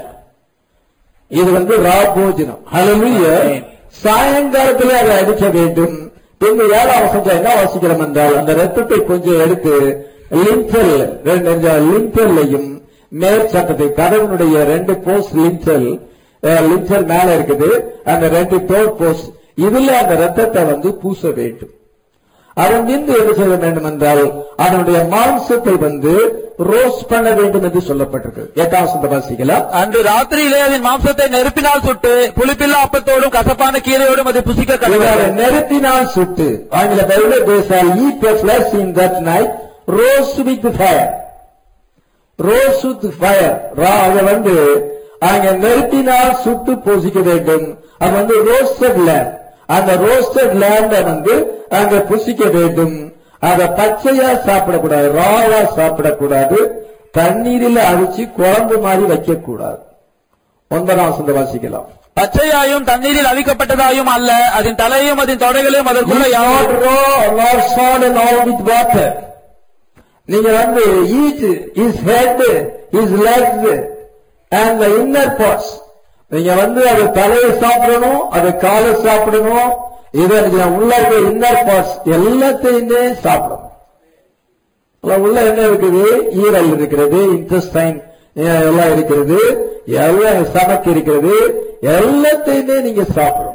இது வந்து ரா போஜனம் ஹalleluya Amen. சாயங்காலத்திலே அதை அடிக்க வேண்டும் இந்த ஏழாம் வசனத்துல என்ன வாசிக்கிறோம் என்றால் அந்த ரத்தத்தை கொஞ்சம் எடுத்து லிண்டல் ரெண்டு லிண்டல்லையும் மேற்சட்டத்தை கதவனுடைய ரெண்டு போஸ்ட் லிண்டல் லிண்டல் மேல இருக்குது அந்த ரெண்டு டோர் போஸ்ட் இதுல அந்த ரத்தத்தை வந்து பூச வேண்டும் அதன் மீது என்ன செய்ய வேண்டும் என்றால் அதனுடைய மாംசத்தை வந்து ரோஸ்ட் பண்ண வேண்டும் என்று சொல்லப்பட்டிருக்கு எட்டாம் வசனத்தை வாசிக்கலாம் அன்று ராத்திரியிலே அதன் மாம்சத்தை நெருப்பினால் சுட்டு புளிப்பில்லா அப்பத்தோடும் கசப்பான கீரையோடும் அதை புசிக்க இவரை கழுவார்கள் நெருப்பினால் சுட்டு ஆங்கில Bible they shall eat the flesh in that night roast with fire roast with fire ரா- அதை வந்து அங்க நெருப்பினால் சுட்டு பூசிக்க வேண்டும் அது வந்து ரோஸ்டட் லேண்ட் அந்த ரோஸ்டட் லேண்ட வந்து அங்க புசிக்க வேண்டும் அதை பச்சையா சாப்பிடக்கூடாது ராவா சாப்பிடக்கூடாது தண்ணீரில் அடிச்சு குழம்பு மாதிரி வைக்க கூடாது ஒன்பதாம் வசந்த வாசிக்கலாம் பச்சையாயும் தண்ணீரில் அவிக்கப்பட்டதாயும் அல்ல அதன் தலையும் அதன் தொடைகளையும் அதற்குள்ள Eat யாவும் not raw nor salt and all with water. நீங்க வந்து eat his head, his legs and the inner parts. நீங்க வந்து அது தலையை சாப்பிடணும் அது காலை சாப்பிடணும் இதை நீங்க உள்ள இருக்க இன்னர் பார்ட்ஸ் எல்லாத்தையுமே சாப்பிடணும் அதுல உள்ள என்ன இருக்குது ஈரல் இருக்கிறது இன்டெஸ்டைன் எல்லாம் இருக்கிறது எல்லாம் சமக்கு இருக்கிறது எல்லாத்தையுமே நீங்க சாப்பிடணும்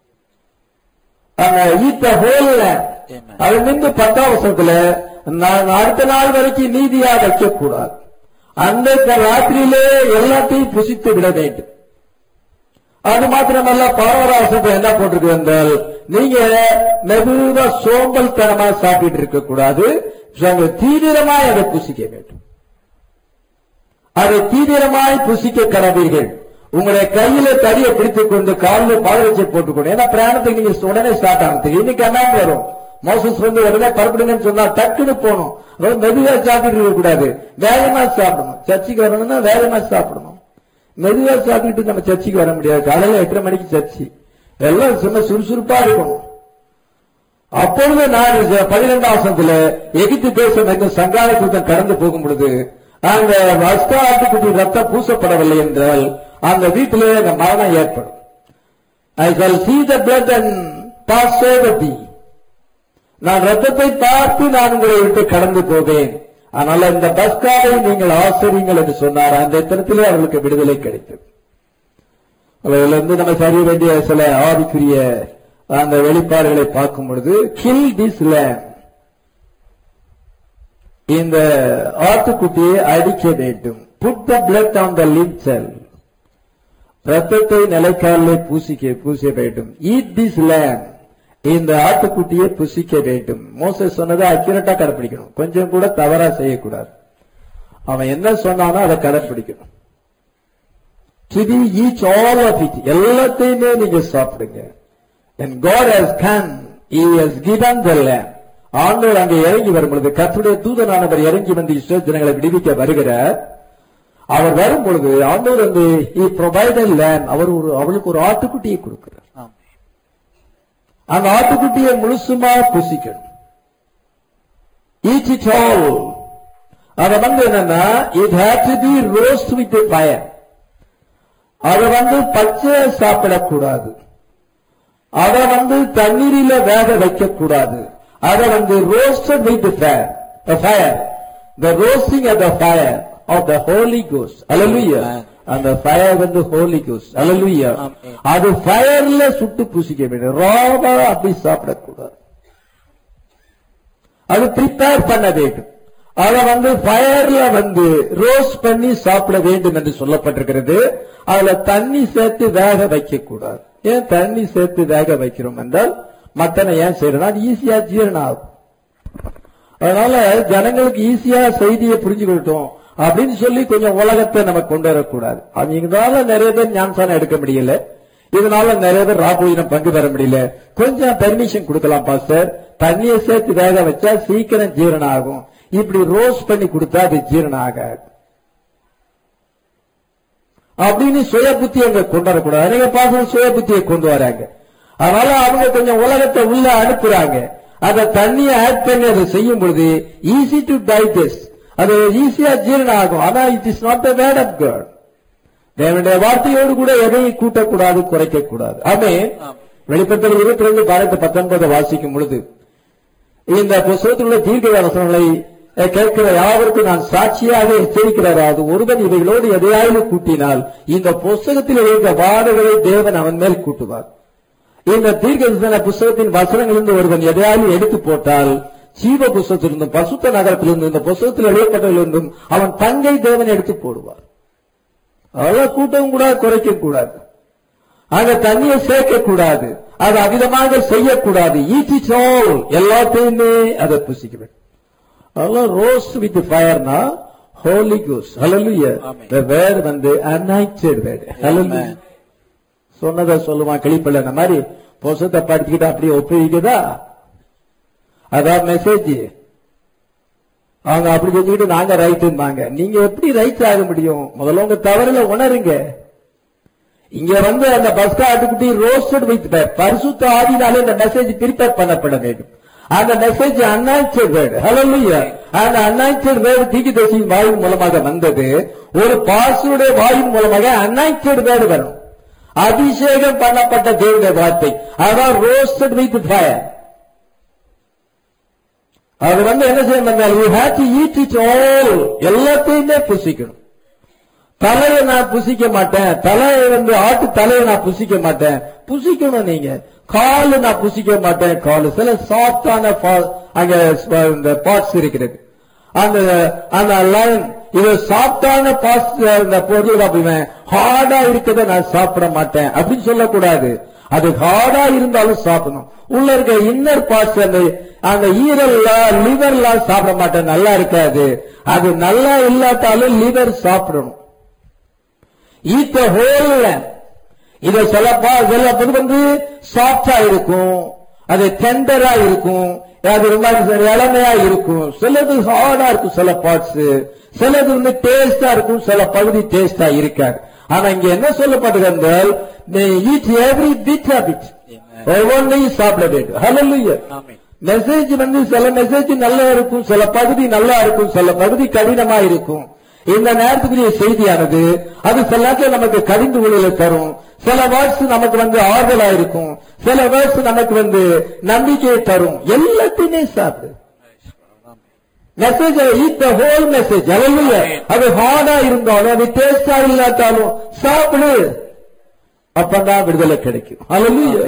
ஈத்த ஹோல் Amen. அது நின்று பத்தாம் வருஷத்துல நான் அடுத்த நாள் வரைக்கும் நீதியா வைக்க கூடாது அந்த ராத்திரியிலே எல்லாத்தையும் புசித்து விட வேண்டும் அது மாத்திரமல்ல பாவராசத்தை என்ன போட்டிருக்கு என்றால் நீங்க மெதுவா சோம்பல் தனமா சாப்பிட்டு இருக்க கூடாது தீவிரமாய் அதை புசிக்க வேண்டும் அதை தீவிரமாய் புசிக்க கடவீர்கள் உங்களுடைய கையில தடியை பிடித்துக் கொண்டு காலில் பாதரட்சை போட்டுக்கொண்டு ஏன்னா பிரயாணத்துக்கு நீங்க உடனே ஸ்டார்ட் ஆனதுக்கு இன்னைக்கு என்ன வரும் மோசஸ் வந்து உடனே பரப்பிடுங்கன்னு சொன்னா டக்குன்னு போகணும் அதாவது மெதுவா சாப்பிட்டு இருக்க கூடாது வேகமா சாப்பிடணும் சர்ச்சுக்கு வரணும்னா வேகமா சாப்பிடணும் மெதுவா சாப்பிட்டுட்டு நம்ம சர்ச்சுக்கு வர முடியாது காலையில எட்டரை மணிக்கு சர்ச்சு எல்லாம் சும்மா சுறுசுறுப்பா இருக்கணும் அப்பொழுது நான் இந்த பன்னிரெண்டாம் வருஷத்துல எகிப்து தேசம் எங்க சங்கார கூட்டம் கடந்து போகும் பொழுது அந்த வஸ்தா ஆட்டுக்குட்டி ரத்தம் பூசப்படவில்லை என்றால் அந்த வீட்டிலே அந்த மரணம் ஏற்படும் ஐ shall see the blood and pass over thee நான் ரத்தத்தை பார்த்து நான் உங்களை விட்டு கடந்து போவேன் ஆனால் இந்த பஸ்காவை நீங்கள் ஆசிரியங்கள் என்று சொன்னார் அந்த இடத்திலே அவர்களுக்கு விடுதலை கிடைத்தது அதுல இருந்து நம்ம சரிய வேண்டிய சில ஆவிக்குரிய அந்த வெளிப்பாடுகளை பார்க்கும் பொழுது கில் திஸ் லேம் இந்த ஆட்டுக்குட்டியை அடிக்க வேண்டும் put the blood on the lintel ரத்தத்தை நிலைக்காலிலே பூசிக்க பூச வேண்டும் ஈட் திஸ் லேம் இந்த ஆட்டுக்குட்டியை புசிக்க வேண்டும் மோசஸ் சொன்னதை அக்யூரேட்டா கடைப்பிடிக்கணும் கொஞ்சம் கூட தவறா செய்யக்கூடாது அவன் என்ன சொன்னானோ அதை கடைப்பிடிக்கணும் to be each all of it எல்லாத்தையுமே நீங்க சாப்பிடுங்க and God has come he has given the lamb ஆண்டவர் அங்கே இறங்கி வரும் பொழுது கர்த்தருடைய தூதனானவர் இறங்கி வந்து இஸ்ரேல் ஜனங்களை விடுவிக்க வருகிறார் அவர் வரும் பொழுது ஆண்டவர் வந்து he provided lamb அவர் ஒரு அவளுக்கு ஒரு ஆட்டுக்குட்டியை கொடுக்கிறார் ஆம். அந்த ஆட்டுக்குட்டியை முழுசுமா புசிக்கணும் eat it all அத வந்து என்னன்னா it had to be roast with the fire அதை வந்து பச்சை சாப்பிடக்கூடாது அதை வந்து தண்ணீரில வேக வைக்க கூடாது அதை வந்து roasted with the fire the fire the roasting of the fire of the holy ghost hallelujah Amen. அந்த fire வந்து holy ghost hallelujah Amen. அது ஃபயர்ல சுட்டு பூசிக்க வேண்டும் ராவா அப்படி சாப்பிடக்கூடாது அது ப்ரிப்பேர் பண்ண வேண்டும் அதை வந்து ஃபயர்ல வந்து ரோஸ்ட் பண்ணி சாப்பிட வேண்டும் என்று சொல்லப்பட்டிருக்கிறது அதுல தண்ணி சேர்த்து வேக வைக்க கூடாது ஏன் தண்ணி சேர்த்து வேக வைக்கிறோம் என்றால் மட்டனை ஏன் செய்யறோம் அது ஈஸியா ஜீரணம் ஆகும் அதனால ஜனங்களுக்கு ஈஸியா செய்தியை புரிஞ்சுக்கிட்டோம் அப்படின்னு சொல்லி கொஞ்சம் உலகத்தை நம்ம கொண்டு வரக்கூடாது அவங்களால நிறைய பேர் ஞானசானம் எடுக்க முடியல இதனால நிறைய பேர் ராபோயினம் பங்கு பெற முடியல கொஞ்சம் பெர்மிஷன் கொடுக்கலாம் பாஸ்டர் தண்ணியை சேர்த்து வேக வச்சா சீக்கிரம் ஜீரணம் ஆகும் இப்படி ரோஸ் பண்ணி கொடுத்தா அது ஜீரணம் ஆகாது அப்படின்னு சுய புத்தியை அங்க கொண்டு வரக்கூடாது அநேக பாசம் சுய புத்தியை கொண்டு வராங்க அதனால அவங்க கொஞ்சம் உலகத்தை உள்ள அனுப்புறாங்க அதை தண்ணியை ஆட் பண்ணி அதை செய்யும் பொழுது ஈஸி டு டைஜஸ்ட் அது ஈஸியா ஜீரணம் ஆகும் ஆனா it is not the word of God தேவனுடைய வார்த்தையோடு கூட எதையும் கூட்டக்கூடாது குறைக்க கூடாது ஆமே வெளிப்படுத்தல் இருபத்தி ரெண்டு பாரத்து பத்தொன்பது வாசிக்கும் பொழுது இந்த புஸ்தகத்தில் உள்ள தீர்க்க வசனங்களை அஹ், கேட்கிற யாவருக்கும் நான் சாட்சியாக எச்சரிக்கிறார் அது ஒருவன் இவைகளோடு எதையாவது கூட்டினால் இந்த புஸ்தகத்தில் இருக்கிற வாடுகளை தேவன் அவன் மேல் கூட்டுவார் இந்த தீர்க்க புஸ்தகத்தின் வசனங்களிலிருந்து ஒருவன் எதையாவது எடுத்து போட்டால் ஜீவ புஸ்தகத்திலிருந்தும் பசுத்த நகரத்திலிருந்தும் இந்த புஸ்தகத்தில் எழுதப்பட்டதிலிருந்தும் அவன் தங்கை தேவன் எடுத்து போடுவார் அதெல்லாம் கூட்டவும் கூடாது குறைக்க கூடாது அங்க தண்ணியை சேர்க்க கூடாது அது அவிதமாக செய்யக்கூடாது ஈட்டி சோல் எல்லாத்தையுமே அதை புசிக்க வேண்டும் அதெல்லாம் ரோஸ் வித் ஃபயர்னா ஹோலி கோஸ் ஹalleluya Amen. the word வந்து anointed word hallelujah Amen. சொன்னதை சொல்லுவான் கிளிப்பல்ல இந்த மாதிரி புசத்தை படிச்சுக்கிட்டு அப்படியே ஒப்புவிக்குதா அதான் மெசேஜ் அவங்க அப்படி செஞ்சுக்கிட்டு நாங்க ரைட்டும்பாங்க நீங்க எப்படி ரைட் ஆக முடியும் முதல்ல உங்க தவறுல உணருங்க இங்க வந்து அந்த பஸ் ஆட்டுக்குட்டி ரோஸ்டட் வித் பரிசுத்த ஆவினாலே இந்த மெசேஜ் ப்ரிப்பேர் பண்ணப்பட வேண்டும் அந்த மெசேஜ் அன்னாய்ச்சர் வேர்டு ஹalleluya அந்த அன்னாய்ச்சர் வேர்டு தீக்கிதேசியின் வாயின் மூலமாக வந்தது ஒரு பாசுடைய வாயின் மூலமாக அன்னாய்ச்சர் வேர்டு வரும் அபிஷேகம் பண்ணப்பட்ட தேவனுடைய வார்த்தை அதான் ரோஸ்டட் வித் ஃபயர் அது வந்து என்ன செய்யணும் you have to eat it all எல்லாத்தையுமே புசிக்கணும் தலையை நான் புசிக்க மாட்டேன் தலையை வந்து ஆட்டு தலையை நான் புசிக்க மாட்டேன் புசிக்கணும் நீங்க காலு நான் புசிக்க மாட்டேன் காலு சில சாஃப்டான அங்க இந்த பார்ட்ஸ் இருக்கிறது அந்த அந்த லைன் இது சாஃப்டான பார்ட்ஸ் இந்த பொருள் அப்படிவேன் ஹார்டா இருக்கிறத நான் சாப்பிட மாட்டேன் அப்படின்னு சொல்லக்கூடாது அது ஹார்டா இருந்தாலும் சாப்பிடணும் உள்ள இருக்க இன்னர் பார்ட்ஸ் அந்த அந்த ஈரல்லாம் லிவர்லாம் சாப்பிட மாட்டேன் நல்லா இருக்காது அது நல்லா இல்லாட்டாலும் லிவர் சாப்பிடணும் ஈட் த ஹோல் இத சில பா- சில பொது வந்து சாஃப்டா இருக்கும் அது டெண்டரா இருக்கும் அது ரொம்ப இளமையா இருக்கும் சிலது ஹார்டா இருக்கும் சில பார்ட்ஸ் சிலது வந்து டேஸ்டா இருக்கும் சில பகுதி டேஸ்டா இருக்காது ஆனா இங்க என்ன சொல்லப்படுகிறது eat every bit of it Amen. ஒவ்வொன்றையும் சாப்பிட வேண்டும் ஹalleluya ஆமென். மெசேஜ் வந்து சில மெசேஜ் நல்லா இருக்கும் சில பகுதி நல்லா இருக்கும் சில பகுதி கடினமா இருக்கும் இந்த நேரத்துக்குரிய செய்தியானது அது சில நேரத்தில் நமக்கு கடிந்து கொள்ளையில தரும் சில வேர்ட்ஸ் நமக்கு வந்து ஆறுதலா இருக்கும் சில வேர்ட்ஸ் நமக்கு வந்து நம்பிக்கையை தரும் எல்லாத்தையுமே சாப்பிடு message eat the whole message அலையில அது ஹார்டா இருந்தாலும் அது டேஸ்டா இல்லாட்டாலும் சாப்பிடு அப்பதான் விடுதலை கிடைக்கும் அலையில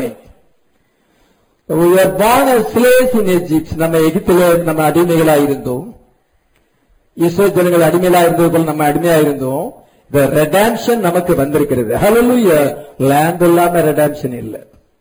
We were born as slaves in Egypt. நம்ம எகிப்தில நம்ம அடிமைகளா இருந்தோம் இஸ்ரேல் ஜனங்கள் அடிமைகளா இருந்தது போல நம்ம அடிமையா இருந்தோம் the redemption நமக்கு வந்திருக்கிறது hallelujah land இல்லாம redemption இல்ல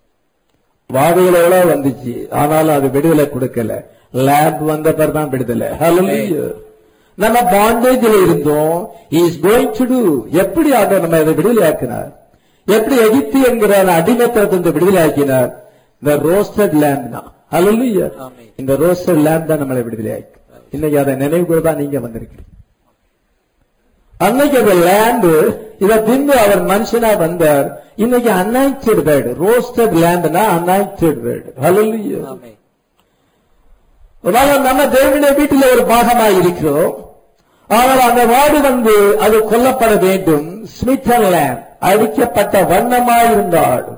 வாதைகளோட வந்துச்சு ஆனாலும் அது விடுதலை கொடுக்கல லேண்ட் வந்த பிறகு தான் விடுதலை hallelujah நம்ம பாண்டேஜ்ல இருந்தோம் இஸ் கோயிங் டு டூ எப்படி ஆண்டவர் நம்ம இதை விடுதலை ஆக்கினார் எப்படி எகிப்து என்கிற அந்த அடிமைத்தனத்தை விடுதலை ஆக்கினார் இந்த ரோஸ்டட் லேம்ப் தான் hallelujah ஆமென். இந்த ரோஸ்டட் லேம்ப் தான் நம்மளை விடுதலை ஆக்கி இன்னைக்கு அதை நினைவு கூட தான் நீங்க வந்திருக்கிறீங்க அன்னைக்கு அந்த லேண்ட் இத பின்பு அவர் மனுஷனா வந்தார் இன்னைக்கு அன்னாய்ச்சட் வேர்டு ரோஸ்டட் லேண்ட்னா அன்னாய்ச்சட் வேர்டு hallelujah ஆமென். அதனால நம்ம தேவனுடைய வீட்டில் ஒரு பாகமாக இருக்கிறோம் ஆனால் அந்த வாடு வந்து அது கொல்லப்பட வேண்டும் ஸ்மித்தன் லேண்ட் அழிக்கப்பட்ட வண்ணமாயிருந்த ஆடு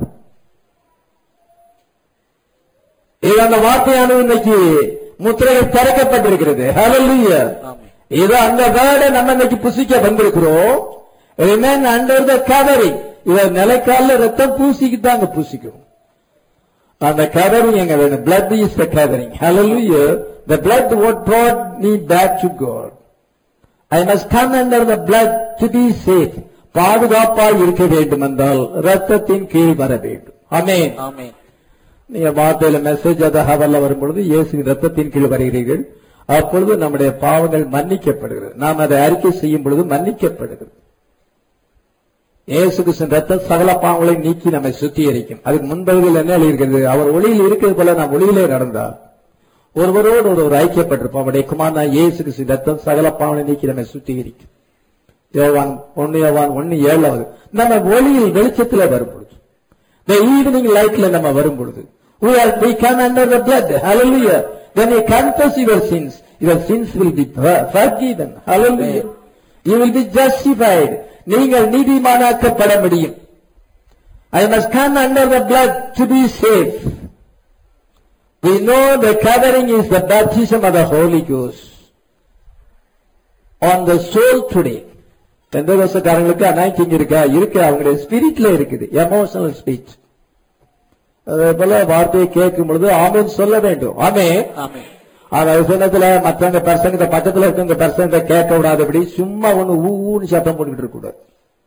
இது அந்த வார்த்தையானது இன்னைக்கு முத்திரைகள் திறக்கப்பட்டிருக்கிறது ஹalleluya ஆமென். இது அந்த வேர்டை நம்ம இன்னைக்கு புசிக்க வந்திருக்கிறோம் ரிமைன் அண்டர் த கவரிங் இத நிலைக்கால ரத்தம் பூசிக்கிட்டு தான் அங்க பூசிக்கும் அந்த கவரிங் எங்க வேணும் blood is the covering hallelujah the blood what brought me back to god i must come under the blood to be safe பாதுகாப்பாய் இருக்க வேண்டும் என்றால் ரத்தத்தின் கீழ் வர வேண்டும் ஆமென் ஆமென். நீங்க வார்த்தையில மெசேஜ் அதை ஹவர்ல வரும்பொழுது இயேசு ரத்தத்தின் கீழ் வருகிறீர்கள் அப்பொழுது நம்முடைய பாவங்கள் மன்னிக்கப்படுகிறது நாம் அதை அறிக்கை செய்யும் பொழுது மன்னிக்கப்படுகிறது இயேசு கிறிஸ்தன் ரத்தம் சகல பாவங்களை நீக்கி நம்மை சுத்திகரிக்கும் அதுக்கு முன்பகுதியில் என்ன எழுதியிருக்கிறது அவர் ஒளியில் இருக்கிறது போல நாம் ஒளியிலே நடந்தார் ஒருவரோடு ஒருவர் ஐக்கியப்பட்டிருப்போம் அவருடைய குமாரனா இயேசு கிறிஸ்து ரத்தம் சகல பாவங்களை நீக்கி நம்மை சுத்திகரிக்கும் யோவான் ஒன்னு யோவான் ஒன்னு ஏழாவது நம்ம ஒளியில் வெளிச்சத்துல வரும் பொழுது the evening lightல நம்ம வரும் பொழுது we are we come under the blood hallelujah when you confess your sins your sins will be forgiven hallelujah you will be justified நீங்கள் நீதிமானாக்கப்பட முடியும் I must come under the blood to be safe. We know the covering is the baptism of the Holy Ghost on the soul today. எந்த வருஷக்காரங்களுக்கு அனாய்டிங் இருக்கா இருக்கு அவங்களுடைய ஸ்பிரிட்ல இருக்குது எமோஷனல் ஸ்பீச் அதே போல வார்த்தையை கேட்கும் பொழுது ஆமென் சொல்ல வேண்டும் ஆமே ஆமென் அந்த விஷயத்துல மற்றவங்க பர்சங்க பக்கத்துல இருக்கவங்க பர்சங்க கேட்க விடாதபடி சும்மா ஒண்ணு ஊ ஊன்னு சத்தம் போட்டுக்கிட்டு இருக்க கூடாது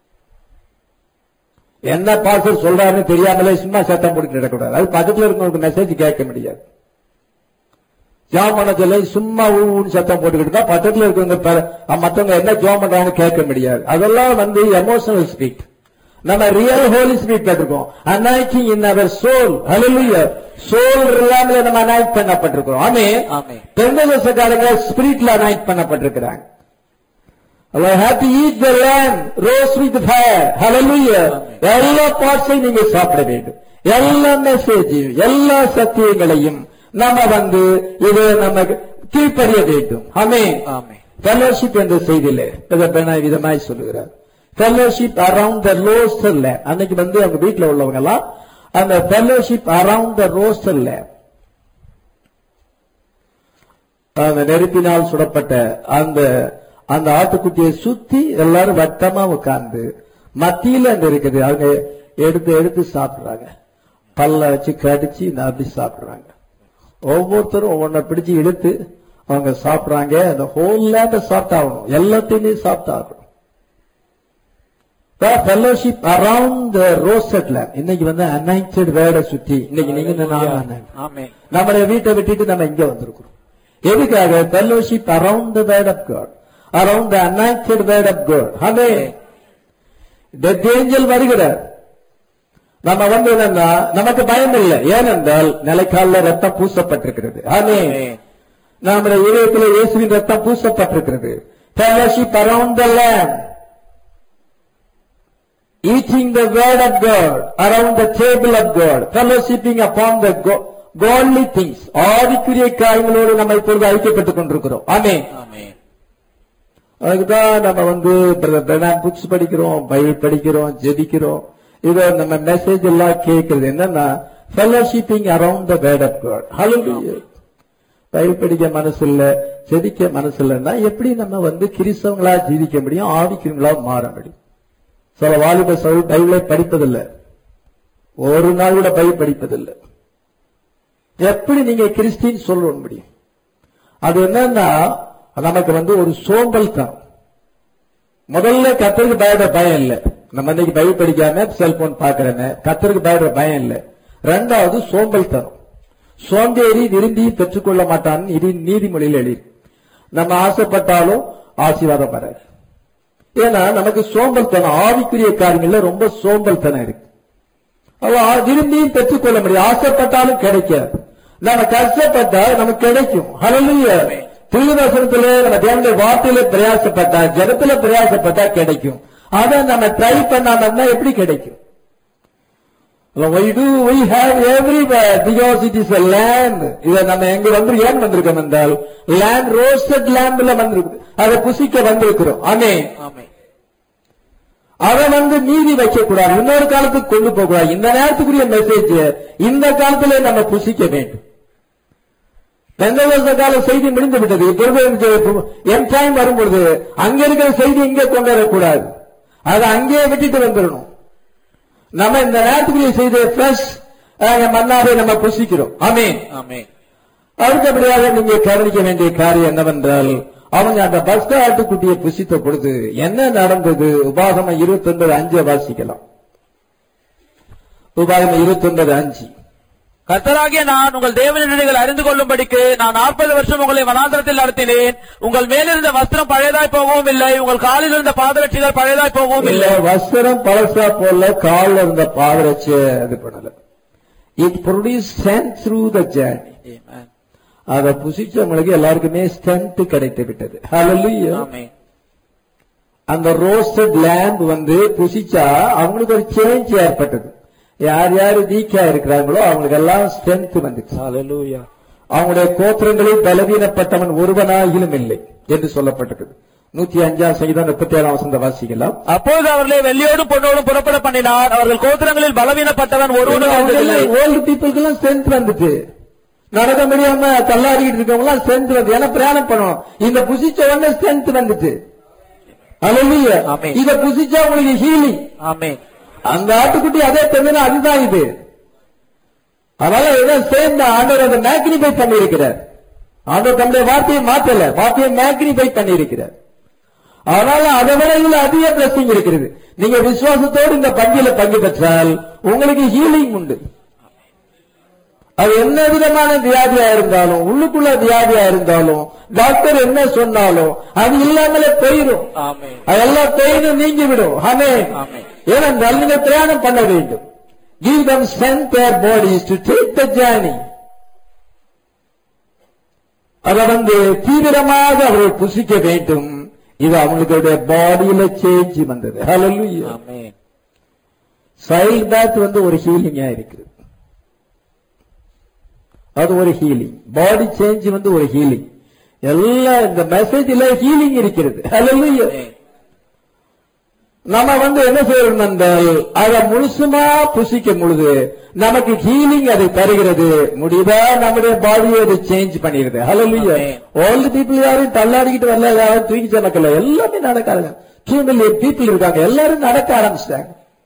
என்ன பாஸ்டர் சொல்றாருன்னு தெரியாமலே சும்மா சத்தம் போட்டுக்கிட்டு இருக்கக்கூடாது அது பக்கத்துல இருக்கவங்களுக்கு மெசேஜ் கேட்க முடியாது ஜாம் பண்ண சொல்லி சும்மா ஊ ஊன்னு சத்தம் போட்டுக்கிட்டு தான் பக்கத்துல இருக்கவங்க ப- மத்தவங்க என்ன ஜாம் பண்றாங்கன்னு கேட்க முடியாது அதெல்லாம் வந்து எமோஷனல் ஸ்பீட் நம்ம ரியல் ஹோலி ஸ்பீட் கேட்டிருக்கோம் anointing in our soul hallelujah soul இல்லாமல நம்ம அனாய்ட் பண்ணப்பட்டிருக்கிறோம் ஆமே ஆமென். பெந்தகோசக்காரங்க ஸ்பிரிட்ல அனாய்ட் பண்ணப்பட்டிருக்கிறாங்க I have to eat the lamb, roast with fire. Hallelujah. எல்லா பார்ட்ஸையும் நீங்க சாப்பிட வேண்டும் எல்லா மெசேஜையும் எல்லா சத்தியங்களையும் நம்ம வந்து இது நம்ம கீழ்ப்படிய வேண்டும் ஆமே ஆமென். ஃபெலோஷிப் என்ற செய்தியில பெண்ணாய் விதமாய் சொல்லுகிறார் fellowship around the roasted lamb அன்னைக்கு வந்து அவங்க வீட்டுல உள்ளவங்க எல்லாம் அந்த fellowship around the roasted lamb அந்த நெருப்பினால் சுடப்பட்ட அந்த அந்த ஆட்டுக்குட்டியை சுத்தி எல்லாரும் வட்டமா உட்கார்ந்து மத்தியில அந்த இருக்குது அவங்க எடுத்து எடுத்து சாப்பிடுறாங்க பல்ல வச்சு கடிச்சு அப்படி சாப்பிடுறாங்க ஒவ்வொருத்தரும் ஒவ்வொன்றை பிடிச்சு இழுத்து அவங்க சாப்பிடுறாங்க அந்த ஹோல் லேண்ட சாப்பிட்டாகணும் எல்லாத்தையுமே சாப்பிட்டாகணும் ஃபெல்லோஷிப் அரவுண்ட் ரோஸ்டட் லேண்ட் இன்னைக்கு வந்து அனைட்டட் வேர்டை சுத்தி இன்னைக்கு நீங்க நானும் anointed. ஆமென் நம்முடைய வீட்டை விட்டுட்டு நம்ம இங்க வந்திருக்கிறோம் எதுக்காக fellowship around the word of God around the anointed word of God அதே டெத் ஏஞ்சல் வருகிறார் நம்ம வந்து என்னன்னா நமக்கு பயம் இல்லை ஏனென்றால் நிலைக்கால ரத்தம் பூசப்பட்டிருக்கிறது ஆமே ஆமென். நம்முடைய இதயத்தில் இயேசுவின் ரத்தம் பூசப்பட்டிருக்கிறது fellowship around the lamb eating the word of God around the table of God, fellowshipping upon the go- godly things. ஆவிக்குரிய காரியங்களோடு நம்ம இப்பொழுது ஐக்கியப்பட்டுக் கொண்டிருக்கிறோம் ஆமே ஆமென் அதுக்குதான் நம்ம வந்து புக்ஸ் படிக்கிறோம் பைபிள் படிக்கிறோம் ஜெபிக்கிறோம் இதை நம்ம மெசேஜ் எல்லாம் கேட்கிறது என்னன்னா fellowshipping around the word of God hallelujah Bible படிக்க மனசு இல்ல ஜெபிக்க மனசு இல்லைன்னா எப்படி நம்ம வந்து கிறிஸ்தவங்களா ஜீவிக்க முடியும் ஆவிக்கிறவங்களா மாற முடியும் சில வாலிப சவுல் பைபிளை படிப்பதில்லை ஒரு நாள் கூட பைபிள் படிப்பதில்லை எப்படி நீங்க கிறிஸ்டின் சொல்ல முடியும் அது என்னன்னா நமக்கு வந்து ஒரு சோம்பல் தரும் முதல்ல கத்தருக்கு பயப்பட பயம் இல்ல நம்ம இன்னைக்கு பைபிள் படிக்காம செல்போன் பாக்குறேன்னு கத்தருக்கு பயப்பட பயம் இல்ல ரெண்டாவது சோம்பல் தரும் சோம்பேறி விரும்பி பெற்றுக்கொள்ள மாட்டான்னு இது நீதிமொழியில் எழுதி நம்ம ஆசைப்பட்டாலும் ஆசீர்வாதம் வராது ஏன்னா நமக்கு சோம்பல் தனம் ஆவிக்குரிய காரியங்கள்ல ரொம்ப சோம்பல் தனம் இருக்கு அவ விரும்பியும் பெற்றுக்கொள்ள முடியும் ஆசைப்பட்டாலும் கிடைக்காது நம்ம கஷ்டப்பட்டா நமக்கு கிடைக்கும் ஹalleluya திருவசனத்திலே நம்ம தேவனுடைய வார்த்தையில பிரயாசப்பட்டா ஜனத்துல பிரயாசப்பட்டா கிடைக்கும் அதை நம்ம ட்ரை பண்ணாம இருந்தா எப்படி கிடைக்கும் we do we have everywhere because it is a land இத நம்ம எங்க வந்து ஏன் வந்திருக்கோம் என்றால் land roasted landல வந்திருக்கு அதை புசிக்க வந்திருக்கிறோம் ஆமே ஆமென் அதை வந்து நீதி வைக்க கூடாது இன்னொரு காலத்துக்கு கொண்டு போக கூடாது இந்த நேரத்துக்குரிய மெசேஜ் இந்த காலத்திலே நம்ம புசிக்க வேண்டும் பெந்தகோஸ்த கால செய்தி முடிந்து விட்டது இப்பொழுது என் டைம் வரும்பொழுது அங்க இருக்கிற செய்தி இங்கே கொண்டு வரக்கூடாது அதை அங்கேயே விட்டுட்டு வந்துடணும் நம்ம இந்த நேரத்துக்குரிய செய்தியை ஃப்ரெஷ் மன்னாரை நம்ம புசிக்கிறோம் ஆமே ஆமென் அடுத்தபடியாக நீங்க கவனிக்க வேண்டிய காரியம் என்னவென்றால் அவங்க அந்த பஸ் ஆட்டுக்குட்டியை புசித்த பொழுது என்ன நடந்தது உபாகமம் இருபத்தி ஒன்பது அஞ்சு வாசிக்கலாம் உபாகமம் இருபத்தி ஒன்பது அஞ்சு கர்த்தராகிய நான் உங்கள் தேவனின் நீங்கள் அறிந்து கொள்ளும்படிக்கு நான் நாற்பது வருஷம் உங்களை வனாந்தரத்தில் நடத்தினேன் உங்கள் மேலிருந்த வஸ்திரம் பழையதாய் போகவும் இல்லை உங்கள் காலில் இருந்த பாதரட்சிகள் பழையதாய் போகவும் இல்ல இல்லை வஸ்திரம் பழசா போல கால்ல இருந்த பாதரட்சிய இது பண்ணல it produce strength through the journey Amen. அதை புசிச்சவங்களுக்கு எல்லாருக்குமே ஸ்ட்ரென்த் கிடைத்து விட்டது Hallelujah. ஆமென் அந்த ரோஸ்டட் லேம்ப் வந்து புசிச்சா அவங்களுக்கு ஒரு சேஞ்ச் ஏற்பட்டது யார் யார் வீக்கா இருக்கிறாங்களோ அவங்களுக்கு எல்லாம் ஸ்ட்ரென்த் வந்துச்சு Hallelujah. அவங்களுடைய கோத்திரங்களில் பலவீனப்பட்டவன் ஒருவனாகிலும் இல்லை என்று சொல்லப்பட்டிருக்குது நூத்தி அஞ்சாம் சங்கீதம் முப்பத்தி ஏழாம் வசந்த வாசிக்கலாம் அப்பொழுது அவர்களை வெள்ளியோடும் பொன்னோடும் புறப்பட பண்ணினார் அவர்கள் கோத்திரங்களில் பலவீனப்பட்டவன் ஒருவனும் இருந்ததில்லை. ஓல்டு பீப்புளுக்கு ஸ்ட்ரென்த் வந்துட்டு நடக்க முடியாம தள்ளாடிக்கிட்டு இருக்கவங்க எல்லாம் ஸ்ட்ரென்த் வந்து ஏன்னா பிரயாணம் பண்ணணும் இந்த புசிச்ச உடனே ஸ்ட்ரென்த் வந்துட்டு Hallelujah. ஆமென். இத புசிச்சா உங்களுக்கு ஹீலிங் ஆமென் அந்த ஆட்டுக்குட்டி அதே தந்தனா அதுதான் இது அதனால இதை சேர்ந்த ஆண்டவர் அதை மேக்னிஃபை பண்ணி இருக்கிறார் ஆண்டவர் தன்னுடைய வார்த்தையை மாற்றல வார்த்தையை மேக்னிஃபை பண்ணி இருக்கிறார் அதனால அதை விட இதுல அதிக பிளஸிங் இருக்கிறது நீங்க விசுவாசத்தோடு இந்த பங்கில பங்கு பெற்றால் உங்களுக்கு ஹீலிங் உண்டு அது என்ன விதமான வியாதியா இருந்தாலும் உள்ளுக்குள்ள வியாதியா இருந்தாலும் டாக்டர் என்ன சொன்னாலும் அது இல்லாமலே போயிடும் ஆமென் அதெல்லாம் பெயினும் நீங்கி விடும் ஆமே ஆமென். ஏனென்றால் நீங்க பிரயாணம் பண்ண வேண்டும் give them strength their bodies to take the journey அதை வந்து தீவிரமாக அவர்கள் புசிக்க வேண்டும் இது அவங்களுடைய பாடியில சேஞ்ச் வந்தது ஹalleluya ஆமென் சைல்ட் பேத் வந்து ஒரு ஹீலிங்கா இருக்குது அது ஒரு ஹீலிங் பாடி சேஞ்ச் வந்து ஒரு ஹீலிங் எல்லாம் இந்த மெசேஜ்ல ஹீலிங் இருக்கிறது ஹalleluya நம்ம வந்து என்ன செய்யணும் என்றால் அதை முழுசுமா புசிக்கும் பொழுது நமக்கு ஹீலிங் அதை தருகிறது முடிவா நம்முடைய பாடியை அது சேஞ்ச் பண்ணிடுது ஹalleluya Amen. ஓல்டு பீப்புள் யாரும் தள்ளாடிக்கிட்டு வரல யாரும் தூக்கி சமக்கல எல்லாமே நடக்காங்க டூ மில்லியன் பீப்புள் இருக்காங்க எல்லாரும் நடக்க ஆரம்பிச்சிட்டாங்க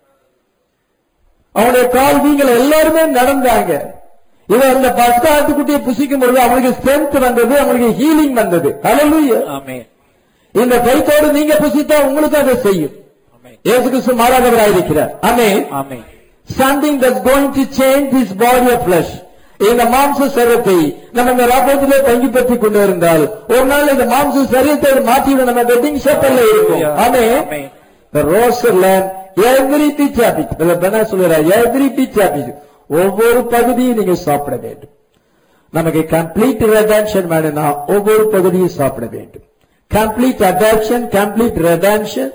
அவனுடைய கால் வீங்கல எல்லாருமே நடந்தாங்க இவன் அந்த பஸ்ட் ஆட்டுக்குட்டியை புசிக்கும் பொழுது அவனுக்கு ஸ்ட்ரென்த் வந்தது அவனுக்கு ஹீலிங் வந்தது ஹalleluya ஆமென் இந்த கைத்தோடு நீங்க புசித்தா உங்களுக்கு அதை செய்யும் ஆமென் இயேசு கிறிஸ்து மாறாதவராயிருக்கிறார் ஆமே ஆமென் something that's going to change this body of flesh இந்த மாம்ச சரீரத்தை நம்ம இந்த ராபத்திலே பங்கி பற்றி கொண்டு இருந்தால் ஒரு நாள் இந்த மாம்ச சரீரத்தை மாற்றி நம்ம வெட்டிங் ஷாப்பில் இருக்கும் ஆமே ஆமென். the roasted lamb every bit of it brother பெனா சொல்கிறார் every bit of it ஒவ்வொரு பகுதியும் நீங்க சாப்பிட வேண்டும் நமக்கு கம்ப்ளீட் ரெடன்ஷன் வேணும்னா ஒவ்வொரு பகுதியும் சாப்பிட வேண்டும் கம்ப்ளீட் அடாப்ஷன் கம்ப்ளீட் ரெடன்ஷன்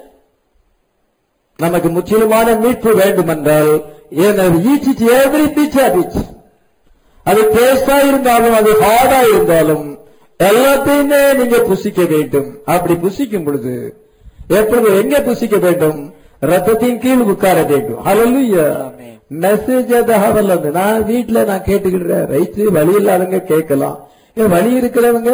நமக்கு முற்றிலுமான மீட்பு வேண்டும் என்றால் ஈட் எவ்ரி பிச் ஹேபிட் அது டேஸ்டா இருந்தாலும் அது ஹார்டா இருந்தாலும் எல்லாத்தையுமே நீங்க புசிக்க வேண்டும் அப்படி புசிக்கும் பொழுது எப்பொழுது எங்க புசிக்க வேண்டும் ரத்தத்தின் கீழ் உட்கார வேண்டும் ஹalleluya ஆமென். மெசேஜ் தகவல் வந்து நான் வீட்டுல நான் கேட்டுக்கிடுறேன் ரைட்டு வழி இல்லாதவங்க கேட்கலாம் ஏன் வழி இருக்கிறவங்க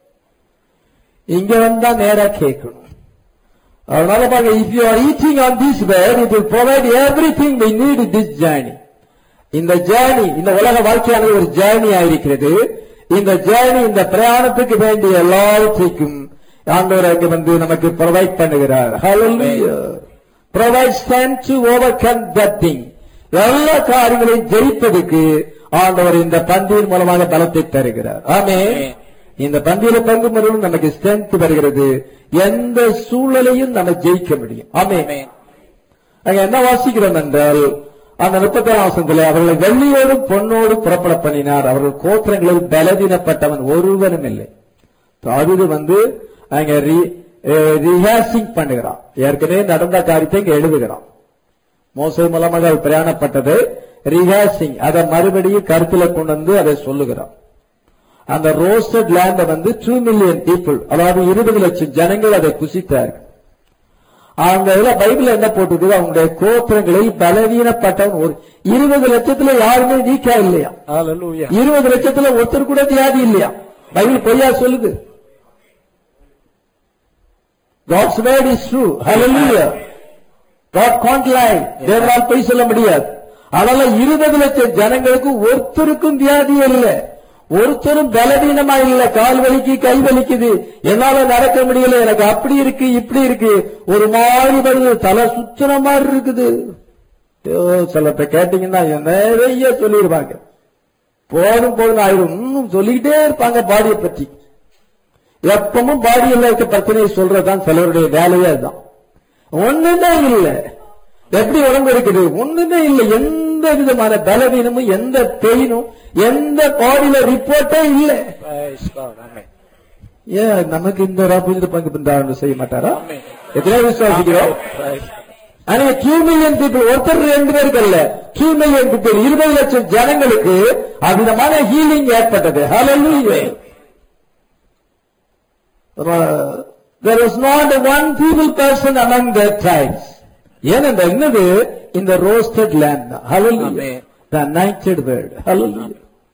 இங்க வந்தா நேரா கேட்கணும் அதனால பாருங்க if you are eating on this word it will provide everything we need this journey இந்த ஜேர்னி இந்த உலக வாழ்க்கையானது ஒரு ஜேர்னி ஆயிருக்கிறது இந்த ஜேர்னி இந்த பிரயாணத்துக்கு வேண்டிய எல்லாவற்றைக்கும் ஆண்டவர் அங்கு வந்து நமக்கு ப்ரொவைட் பண்ணுகிறார் provide strength to overcome that thing எல்லா காரியங்களையும் ஜெயிப்பதற்கு ஆண்டவர் இந்த பந்தியின் மூலமாக பலத்தை தருகிறார் ஆமே Amen. இந்த பந்தியில பங்கு முறையில் நமக்கு ஸ்ட்ரென்த் வருகிறது எந்த சூழலையும் நம்ம ஜெயிக்க முடியும் ஆமே ஆமென் அங்க என்ன வாசிக்கிறோம் என்றால் அந்த முப்பத்தாம் வசனத்தில் அவர்களை வெள்ளியோடும் பொன்னோடு புறப்பட பண்ணினார் அவர்கள் கோத்திரங்களில் பலவீனப்பட்டவன் ஒருவனும் இல்லை தாவீது வந்து அங்க ரிஹாசிங் பண்ணுகிறான் ஏற்கனவே நடந்த காரியத்தை இங்க எழுதுகிறான் மோசை மூலமாக அவர் பிரயாணப்பட்டது ரிஹாசிங் அதை மறுபடியும் கருத்துல கொண்டு வந்து அதை சொல்லுகிறான் அந்த ரோஸ்டட் லேண்ட வந்து டூ மில்லியன் பீப்புள் அதாவது இருபது லட்சம் ஜனங்கள் அதை புசித்தார்கள் அந்த இதுல பைபிள் என்ன போட்டுருக்கு அவங்களுடைய கோத்திரங்களில் பலவீனப்பட்டவன் ஒரு இருபது லட்சத்துல யாருமே வீக்கா இல்லையா ஹalleluya இருபது லட்சத்துல ஒருத்தர் கூட வியாதி இல்லையா பைபிள் பொய்யா சொல்லுது God's word is true. Hallelujah. God can't lie. தேவனால் பொய் சொல்ல முடியாது அதனால இருபது லட்சம் ஜனங்களுக்கு ஒருத்தருக்கும் வியாதி இல்லை ஒருத்தரும் பலவீனமா இல்ல கால் வலிக்கு கை வலிக்குது என்னால நடக்க முடியல எனக்கு அப்படி இருக்கு இப்படி இருக்கு ஒரு மாதிரி வருது தலை சுத்துற மாதிரி இருக்குது ஐயோ, சிலர்ட்ட கேட்டீங்கன்னா நிறைய சொல்லிடுவாங்க போதும் போதும் ஆயிரும் இன்னும் சொல்லிக்கிட்டே இருப்பாங்க பாடியை பற்றி எப்பவும் பாடியில் இருக்க பிரச்சனையை சொல்றதுதான் சிலருடைய வேலையே அதுதான் ஒண்ணுமே இல்ல எப்படி உடம்பு இருக்குது ஒண்ணுமே இல்ல எந்த விதமான பலவீனமும் எந்த பெயினும் எந்த பாடியில ரிப்போர்ட்டே இல்ல praise god amen ஏன் நமக்கு இந்த ராபுஜித பங்கு பண்றாங்க செய்ய மாட்டாரா Amen. எத்தனை விசுவாசிக்கிறோம் praise ஆனா டூ மில்லியன் பீப்புள் ஒருத்தர் ரெண்டு பேருக்கு அல்ல டூ மில்லியன் பீப்புள் இருபது லட்சம் ஜனங்களுக்கு அவ்விதமான ஹீலிங் ஏற்பட்டது Hallelujah. there was not one feeble person among their tribes ஏனென்ற என்னது இந்த roasted lamb தான் hallelujah Amen. the anointed word hallelujah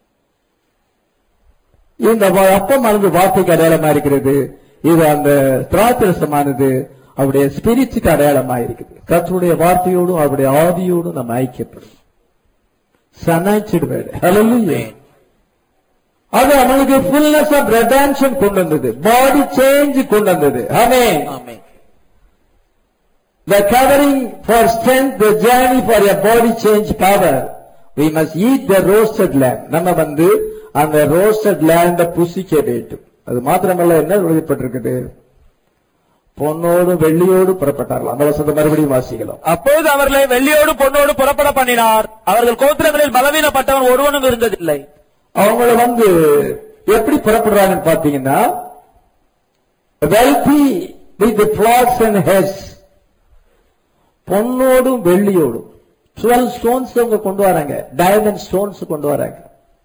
இந்த வா- அப்பமானது வார்த்தைக்கு அடையாளமா இருக்கிறது இது அந்த திராட்சரசமானது அவருடைய ஸ்பிரிச்சுக்கு அடையாளமா இருக்குது கர்த்தருடைய வார்த்தையோடும் அவருடைய ஆவியோடும் நம்ம ஐக்கியப்படும் சனாய்ச்சிடுவாரு ஹalleluya அது அவனுக்கு ஃபுல்னஸ் ஆஃப் ரெடான்ஷன் கொண்டு வந்தது பாடி சேஞ்ச் கொண்டு வந்தது ஆமென் ஆமென் The covering for strength, the journey for a body change power. We must eat the roasted lamb. நம்ம வந்து அந்த roasted lamb புசிக்க வேண்டும் அது மாத்திரமல்ல என்ன எழுதப்பட்டிருக்குது பொன்னோடு வெள்ளியோடு புறப்பட்டார்கள் அந்த வசந்த மறுபடியும் வாசிக்கலாம் அப்பொழுது அவர்களை வெள்ளியோடு பொன்னோடு புறப்பட பண்ணினார் அவர்கள் கோத்திரங்களில் பலவீனப்பட்டவன் ஒருவனும் இருந்ததில்லை அவங்கள வந்து எப்படி புறப்படுறாங்கன்னு பாத்தீங்கன்னா wealthy with the flocks and heads பொன்னோடும் வெள்ளியோடும் டுவெல் ஸ்டோன்ஸ் அவங்க கொண்டு வராங்க டைமண்ட் ஸ்டோன்ஸ் கொண்டு வராங்க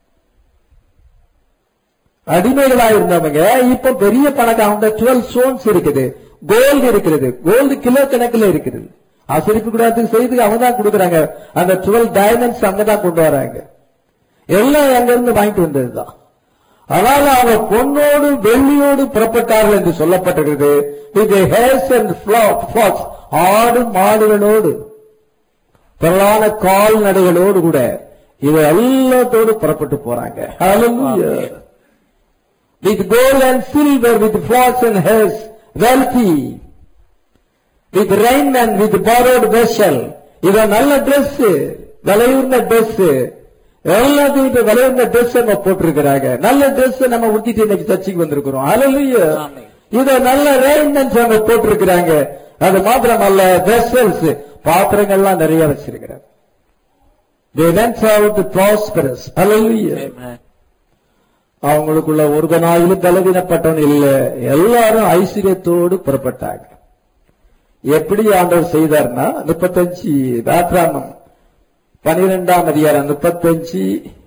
அடிமைகளா இருந்தவங்க இப்ப பெரிய பணக்கார அவங்க டுவெல் ஸ்டோன்ஸ் இருக்குது கோல்டு இருக்கிறது கோல்டு கிலோ கணக்குல இருக்குது ஆசிரிப்பு கூடாதுக்கு செய்து அவங்க தான் கொடுக்குறாங்க அந்த டுவெல் டைமண்ட்ஸ் அங்க தான் கொண்டு வராங்க எல்லாம் அங்க இருந்து வாங்கிட்டு வந்ததுதான் ஆனால் அவங்க பொன்னோடு வெள்ளியோடு புறப்பட்டார்கள் என்று சொல்லப்பட்டிருக்கிறது இது ஹேர்ஸ் அண்ட் ஃபிளாக்ஸ் ஆடு மாடுகளோடு திரளான கால்நடைகளோடு கூட இது எல்லாத்தோடு புறப்பட்டு போறாங்க Hallelujah. with gold and silver, with flocks and hairs, wealthy, with raiment, with borrowed vessel. இது நல்ல Dress விலையுள்ள Dress எல்லாத்தையும் இப்ப விலையுள்ள Dress நம்ம போட்டிருக்கிறாங்க நல்ல Dress நம்ம உடுத்திட்டு இன்னைக்கு சர்ச்சைக்கு வந்திருக்கிறோம் Hallelujah. ஆமென். இத நல்ல raiments அவங்க போட்டிருக்கிறாங்க அது மாத்திரமல்ல வெசல்ஸ் பாத்திரங்கள்லாம் நிறைய வச்சிருக்கிறாங்க They went out prosperous. Hallelujah. Amen. அவங்களுக்குள்ள ஒருவனாயிலும் பலவீனப்பட்டவன் இல்ல எல்லாரும் ஐஸ்வர்யத்தோடு புறப்பட்டாங்க எப்படி ஆண்டவர் செய்தார்னா முப்பத்தஞ்சு வேத்ராமம் பனிரெண்டாம் அதிகாரம் முப்பத்தஞ்சு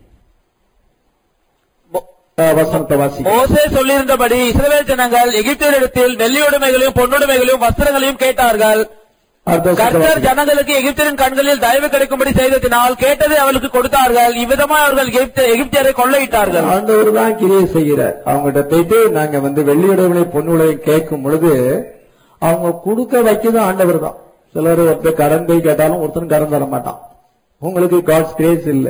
வசனத்தை வாசி மோசே சொல்லியிருந்தபடி இஸ்ரவேல் ஜனங்கள் எகிப்தியரிடத்தில் வெள்ளியுடைமைகளையும் பொன்னுடைமைகளையும் வஸ்திரங்களையும் கேட்டார்கள் கர்த்தர் ஜனங்களுக்கு எகிப்தியரின் கண்களில் தயவு கிடைக்கும்படி செய்ததினால் கேட்டதை அவளுக்கு கொடுத்தார்கள் இவ்விதமாய் அவர்கள் எகிப்து- எகிப்தியரை கொள்ளையிட்டார்கள் ஆண்டவர் தான் கிரியை செய்கிறார் அவங்ககிட்ட போயிட்டு நாங்க வந்து வெள்ளியுடையவனை பொண்ணுடையும் கேட்கும் பொழுது அவங்க கொடுக்க வைக்கிறது ஆண்டவர் தான் சிலர் ஒருத்தர் கடன் போய் கேட்டாலும் ஒருத்தரும் கடன் தர மாட்டான் உங்களுக்கு காட்ஸ் கிரேஸ் இல்ல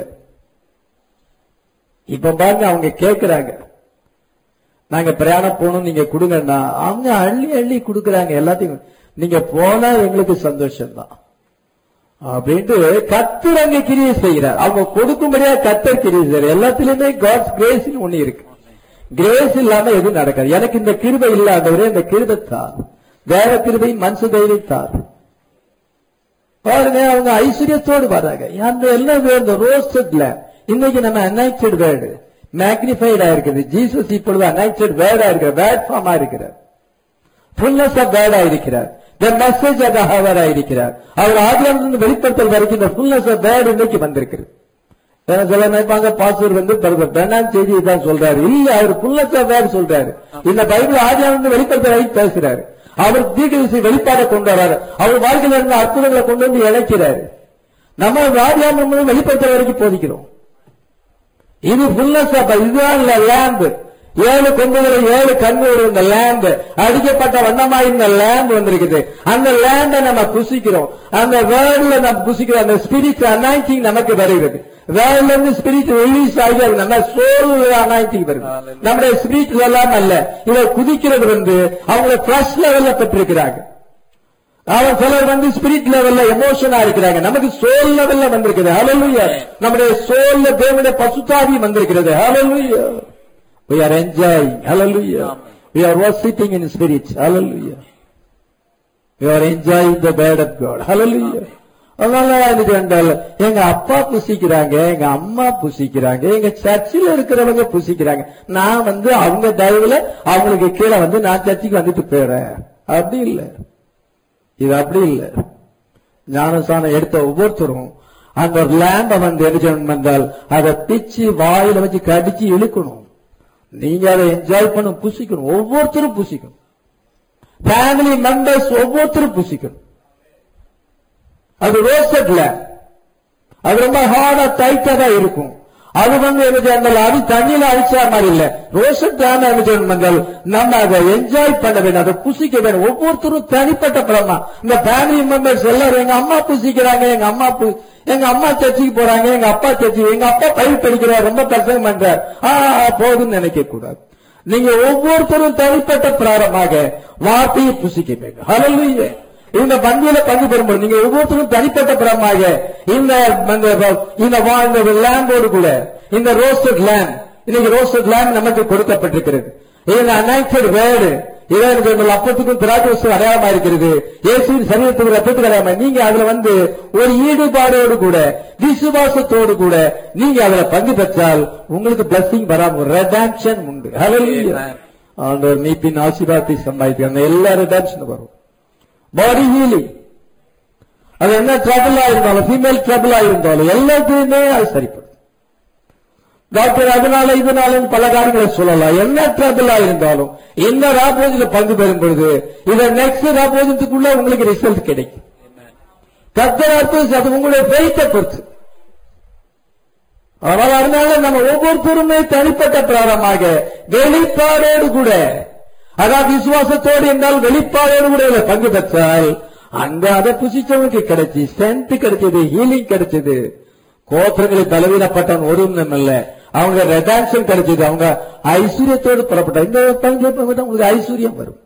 இப்ப பாருங்க அவங்க கேக்குறாங்க நாங்க பிரயாணம் போகணும் நீங்க கொடுங்கன்னா அவங்க அள்ளி அள்ளி கொடுக்கறாங்க எல்லாத்தையும் நீங்க போனா எங்களுக்கு சந்தோஷம் தான் அப்படின்ட்டு கத்தர் அங்க கிரியை செய்கிறார் அவங்க கொடுக்கும்படியா கத்தர் கிரியை செய்கிறார் எல்லாத்திலுமே காட்ஸ் கிரேஸ் ஒண்ணு இருக்கு கிரேஸ் இல்லாம எதுவும் நடக்காது எனக்கு இந்த கிருபை இல்லாதவரே இந்த கிருபை தார் வேற கிருபை மனசு தைரியம் தார் பாருங்க அவங்க ஐஸ்வர்யத்தோடு வராங்க அந்த எல்லாம் இந்த ரோஸ்டட்ல இன்னைக்கு நம்ம அனைட்டட் வேர்டு மேக்னிஃபைடா இருக்குது ஜீசஸ் இப்பொழுது அனைட்டட் வேர்டா இருக்கிற வேர்ட் ஃபார்மா இருக்கிறார் ஃபுல்னஸ் ஆஃப் வேர்டா இருக்கிறார் த மெசேஜ் ஆஃப் ஹவரா இருக்கிறார் அவர் ஆதியாமிலிருந்து வெளிப்படுத்தல் வரைக்கும் இந்த ஃபுல்னஸ் ஆஃப் வேர்டு இன்னைக்கு வந்திருக்கிறது ஏன்னா சில நினைப்பாங்க பாஸ்டர் வந்து பெண்ணாம் செய்தி தான் சொல்றாரு இல்ல அவர் ஃபுல்னஸ் ஆஃப் வேர்டு சொல்றாரு இந்த பைபிள் ஆதியாமிலிருந்து வெளிப்படுத்தல் வரைக்கும் பேசுறாரு அவர் தீர்க்கதரிசி வெளிப்பாடை கொண்டு வராரு அவர் வாழ்க்கையில இருந்த அற்புதங்களை கொண்டு வந்து இணைக்கிறாரு நம்ம ஆதியாமிலிருந்து வெளிப்படுத்தல் வரைக்கும் போதிக்கிறோம் இது ஃபுல்னஸ் ஆஃப் இதுதான் இல்ல லேம்பு ஏழு கொம்புகளை ஏழு கண்கள் இந்த லேம்பு அடிக்கப்பட்ட வண்ணமா இந்த லேம்பு வந்திருக்குது அந்த லேம்பை நம்ம புசிக்கிறோம் அந்த வேர்ட்ல நம்ம புசிக்கிறோம் அந்த ஸ்பிரிட் அனாய்டிங் நமக்கு வருகிறது வேர்ட்ல இருந்து ஸ்பிரிட் ரிலீஸ் ஆகி அது நம்ம சோல் அனாய்டிங் வருது நம்முடைய ஸ்பிரிட் எல்லாம் அல்ல இதை குதிக்கிறது வந்து அவங்க பிளஸ் லெவல்ல பெற்றிருக்கிறாங்க அவன் சிலர் வந்து ஸ்பிரிட் லெவல்ல எமோஷனா இருக்கிறாங்க நமக்கு சோல் லெவல்ல வந்திருக்குது ஹalleluya நம்முடைய சோல்ல தேவனுடைய பசுத்தாவி வந்திருக்கிறது ஹalleluya we are enjoying hallelujah we are worshiping in spirit hallelujah we are enjoying the word of god hallelujah அதனால எனக்கு என்றால் எங்க அப்பா புசிக்கிறாங்க எங்க அம்மா புசிக்கிறாங்க எங்க சர்ச்சில் இருக்கிறவங்க புசிக்கிறாங்க நான் வந்து அவங்க தயவுல அவங்களுக்கு கீழே வந்து நான் சர்ச்சுக்கு வந்துட்டு போயிடுறேன் அப்படி இல்லை இது அப்படி இல்லை ஞானசானம் எடுத்த ஒவ்வொருத்தரும் அந்த ஒரு லேம்ப வந்து என்ன செய்யணும் என்றால் அதை பிச்சு வாயில வச்சு கடிச்சு இழுக்கணும் நீங்க அதை என்ஜாய் பண்ண புசிக்கணும் ஒவ்வொருத்தரும் புசிக்கணும் ஃபேமிலி மெம்பர்ஸ் ஒவ்வொருத்தரும் புசிக்கணும் அது ரோஸ்டட்ல அது ரொம்ப ஹார்டா டைட்டா தான் இருக்கும் அது வந்து என்ன செய்யணும் அது தண்ணியில அடிச்சா மாதிரி இல்ல ரோஸ்டட் தான் என்ன செய்யணும் நம்ம அதை என்ஜாய் பண்ண வேண்டும் அதை புசிக்க வேண்டும் ஒவ்வொருத்தரும் தனிப்பட்ட பலமா இந்த ஃபேமிலி மெம்பர்ஸ் எல்லாரும் எங்க அம்மா புசிக்கிறாங்க எங்க அம்மா பு- எங்க அம்மா சர்ச்சுக்கு போறாங்க எங்க அப்பா சர்ச்சு எங்க அப்பா பயிர் படிக்கிறார் ரொம்ப பிரசங்கம் பண்றார் ஆ ஆ, போதும்னு நினைக்க கூடாது நீங்க ஒவ்வொருத்தரும் தனிப்பட்ட பிராரமாக வார்த்தையை புசிக்க வேண்டும் ஹalleluya இந்த பந்தியில பங்கு பெறும்போது நீங்க ஒவ்வொருத்தரும் தனிப்பட்ட பிறமாக இந்த இந்த- இந்த வா- இந்த லேம்போடு கூட இந்த ரோஸ்டட் லேம் இன்னைக்கு ரோஸ்டட் லேம் நமக்கு கொடுக்கப்பட்டிருக்கிறது இந்த அனைத்தட் வேர்டு இவன் எங்கள் அப்பத்துக்கும் திராட்சை அடையாளமா இருக்கிறது இயேசுவின் சரீரத்துக்கு ரத்தத்துக்கு அடையாளமா நீங்க அதுல வந்து ஒரு ஈடுபாடோடு கூட விசுவாசத்தோடு கூட நீங்க அதுல பங்கு பெற்றால் உங்களுக்கு பிளஸிங் வராம ரெடான்ஷன் உண்டு ஹalleluya Amen. ஆண்டவர் மீட்பின் ஆசீர்வாதத்தை சம்பாதிக்க அந்த எல்லா ரெடான்ஷன் வரும் பாடி ஹீலிங் அது என்ன ட்ரபிளா இருந்தாலும் ஃபீமேல் ட்ரபிளா இருந்தாலும் எல்லாத்தையுமே அது சரிப்படும் டாக்டர் அதனால இதனால பல காரியங்களை சொல்லலாம் என்ன ட்ரபிளா இருந்தாலும் என்ன ராபோஜில பங்கு பெறும் பொழுது இத நெக்ஸ்ட் ராபோஜத்துக்குள்ள உங்களுக்கு ரிசல்ட் கிடைக்கும் கத்தரார்த்தம் அது உங்களுடைய பெய்த்தை பொறுத்து ஆனால் அதனால நம்ம ஒவ்வொருத்தருமே தனிப்பட்ட பிராரமாக வெளிப்பாடோடு கூட அதாவது விசுவாசத்தோடு என்றால் வெளிப்பாடோடு கூட இதுல பங்கு பெற்றால் அங்க அதை புசிச்சவனுக்கு கிடைச்சி ஸ்ட்ரென்த் கிடைச்சது ஹீலிங் கிடைச்சது கோத்திரங்களை பலவீனப்பட்டவன் ஒரு இல்ல அவங்க ரெடான்ஷன் கிடைச்சது அவங்க ஐஸ்வர்யத்தோடு புறப்பட்ட இந்த பங்கு பெற்றவங்க உங்களுக்கு ஐஸ்வர்யம் வரும்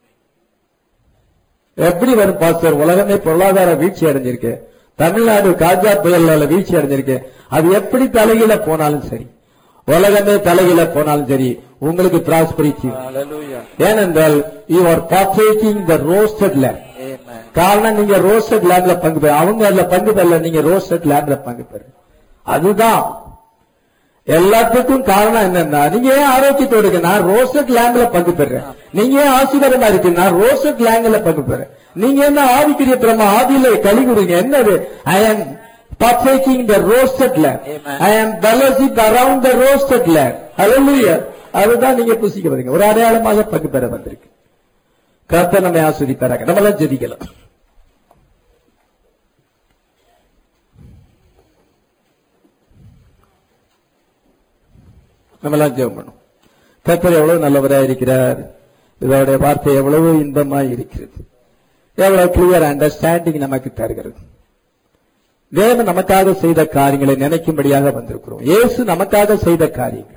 எப்படி வரும் பாஸ்டர் உலகமே பொருளாதார வீழ்ச்சி அடைஞ்சிருக்கு தமிழ்நாடு காஜா புயலால வீழ்ச்சி அடைஞ்சிருக்கு அது எப்படி தலைகீழ போனாலும் சரி உலகமே தலைகீழ போனாலும் சரி உங்களுக்கு பிராஸ்பரிட்டி Hallelujah. ஏனென்றால் you are partaking the roasted lamb Amen. காரணம் நீங்க ரோஸ்டட் லேண்ட்ல பங்கு பெற அவங்க அதுல பங்கு பெறல நீங்க ரோஸ்டட் லேண்ட்ல பங்கு பெற அதுதான் எல்லாத்துக்கும் காரணம் என்னன்னா நீங்க ஏன் ஆரோக்கியத்தோடு இருக்கு நான் ரோஸ்டட் லேண்ட்ல பங்கு பெறேன் நீங்க ஏன் ஆசீர்வாதமா இருக்கு நான் ரோஸ்டட் லேண்ட்ல பங்கு பெறேன் நீங்க என்ன ஆவிக்குரிய பிரமா ஆவியில கழி கொடுங்க என்னது ஐ am partaking the roasted land Amen. I am fellowship around the roasted land hallelujah அதுதான் நீங்க புசிக்க வரீங்க ஒரு அடையாளமாக பங்கு பெற வந்திருக்கு கர்த்தர் நம்மை ஆஸ்வதிப்பாராங்க நம்ம எல்லாம் ஜெபிக்கலாம் நம்ம எல்லாம் ஜெபம் பண்ணும் கர்த்தர் எவ்வளவு நல்லவராக இருக்கிறார் இதோடைய வார்த்தை எவ்வளவு இன்பமாய் இருக்கிறது எவ்வளவு கிளியர் அண்டர்ஸ்டாண்டிங் நமக்கு தருகிறது தேவன் நமக்காக செய்த காரியங்களை நினைக்கும்படியாக வந்திருக்கிறோம் இயேசு நமக்காக செய்த காரியங்கள்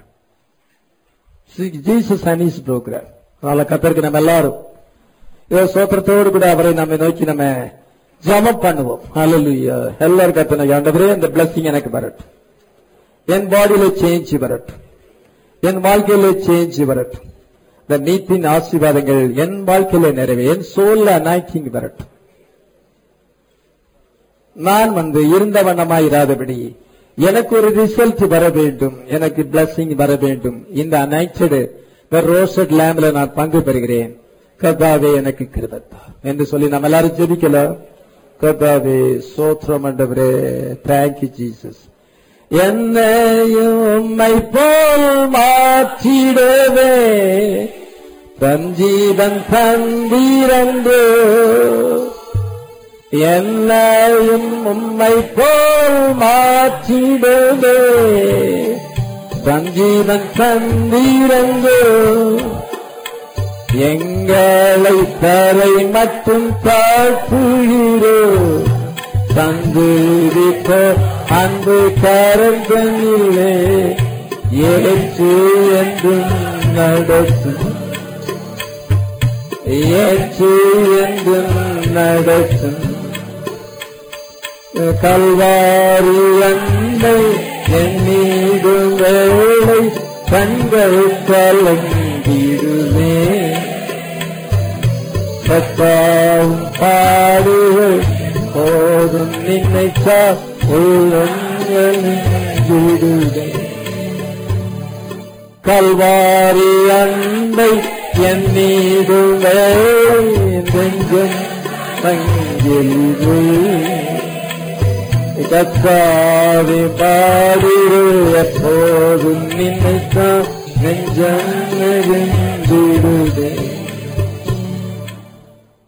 ஜீசஸ் அண்ட் இஸ் ப்ரோக்ராம் அதனால கத்தருக்கு நம்ம எல்லாரும் இதோ சோத்திரத்தோடு கூட அவரை நம்ம நோக்கி நம்ம ஜெபம் பண்ணுவோம் ஹalleluya எல்லாரும் கத்தனை ஆண்டவரே இந்த blessing எனக்கு வரட்டும் என் பாடியில சேஞ்ச் வரட்டும் என் வாழ்க்கையில சேஞ்ச் வரட்டும் இந்த நீத்தின் ஆசீர்வாதங்கள் என் வாழ்க்கையில நிறைவே என் சோல்ல அனாய்க்கிங் வரட்டும் நான் வந்து இருந்த வண்ணமாய் இராதபடி எனக்கு ஒரு ரிசல்ட் வர வேண்டும் எனக்கு பிளஸிங் வர வேண்டும் இந்த அனைச்சடு இந்த ரோஸ்டட் லேம்ப்ல நான் பங்கு பெறுகிறேன் கர்த்தாவே எனக்கு கிருபத்தா என்று சொல்லி நம்ம எல்லாரும் ஜெபிக்கலாம் கர்த்தாவே சோத்ரம் ஆண்டவரே தேங்க்யூ ஜீசஸ் என்னையும் உம்மை போல் மாற்றிடவே சஞ்சீவன் தந்தீரந்தோ என்னையும் உம்மை போல் மாற்றிடவே சஞ்சீவன் தந்தீரங்கோ எங்களை தரை மட்டும் தாழ்த்துகிறோ தந்துரிப்போ அன்பு கரந்தனிலே ஏற்று என்றும் நடத்தும் ஏற்று என்றும் நடத்தும் கல்வாரி அன்பை எண்ணீடும் வேளை கண்கள் கலங்கிடுமே கத்தாவும் பாடுகள் போதும் நினைச்சா உள்ளங்களிடுதே கல்வாரி அன்பை எண்ணீடுவே நெஞ்சம் தங்கில்வே கத்தாவி பாடிரு எப்போதும் நினைத்தான் நெஞ்சம் நெருங்கிடுதே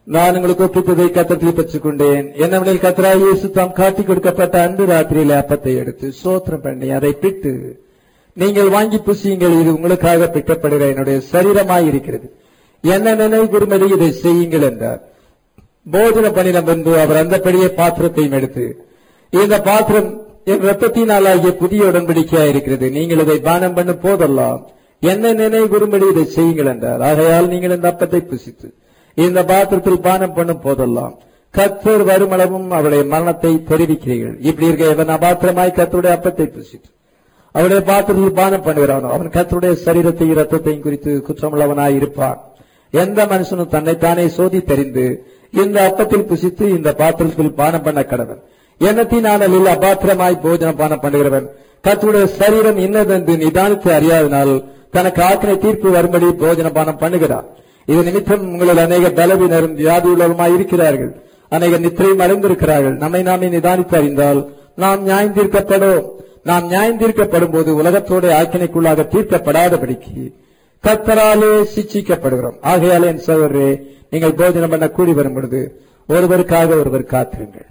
நான் உங்களுக்கு ஒப்பித்ததை கத்தத்தில் பெற்றுக் கொண்டேன் என்னவெனில் கத்தராய் இயேசு தாம் காட்டிக் கொடுக்கப்பட்ட அன்று ராத்திரியில அப்பத்தை எடுத்து சோத்திரம் பண்ணி அதை பிட்டு நீங்கள் வாங்கி புசியுங்கள் இது உங்களுக்காக பிட்டப்படுகிற என்னுடைய சரீரமாய் இருக்கிறது என்ன நினைவு கூறும்படி இதை செய்யுங்கள் என்றார் போஜன பண்ணின முன்பு அவர் அந்தபடியே பாத்திரத்தையும் எடுத்து இந்த பாத்திரம் என் ரத்தத்தினாலாகிய புதிய உடன்படிக்கையா இருக்கிறது நீங்கள் இதை பானம் பண்ணும் போதெல்லாம் என்ன நினைவு கூறும்படி இதை செய்யுங்கள் என்றார் ஆகையால் நீங்கள் இந்த அப்பத்தை புசித்து இந்த பாத்திரத்தில் பானம் பண்ணும் போதெல்லாம் கத்தர் வருமளவும் அவருடைய மரணத்தை தெரிவிக்கிறீர்கள் இப்படி இருக்க இவன் அபாத்திரமாய் கத்தருடைய அப்பத்தை புசித்து அவருடைய பாத்திரத்தில் பானம் பண்ணுகிறானோ அவன் கத்தருடைய சரீரத்தையும் ரத்தத்தையும் குறித்து குற்றமுள்ளவனாய் இருப்பான் எந்த மனுஷனும் தன்னைத்தானே சோதி தெரிந்து இந்த அப்பத்தில் புசித்து இந்த பாத்திரத்தில் பானம் பண்ண கடவன் எண்ணத்தினாலில் அபாத்திரமாய் போஜனம் பானம் பண்ணுகிறவன் கத்தருடைய சரீரம் இன்னதென்று நிதானித்து அறியாதனால் தனக்கு ஆக்கினை தீர்ப்பு வரும்படி போஜன பானம் பண்ணுகிறான் இது நிமித்தம் உங்களில் அநேக பலவீனரும் வியாதியுள்ளவருமாய் இருக்கிறார்கள் அநேக நித்திரையும் அறிந்திருக்கிறார்கள் நம்மை நாமே நிதானித்து அறிந்தால் நாம் நியாயந்தீர்க்கப்படும் நாம் நியாயந்தீர்க்கப்படும் போது உலகத்தோட ஆக்கினைக்குள்ளாக தீர்க்கப்படாதபடிக்கு கத்தராலே சிச்சிக்கப்படுகிறோம் ஆகையாலே என் சகோதரே நீங்கள் போஜனம் பண்ண கூடி வரும் பொழுது ஒருவருக்காக ஒருவர் காத்திருங்கள்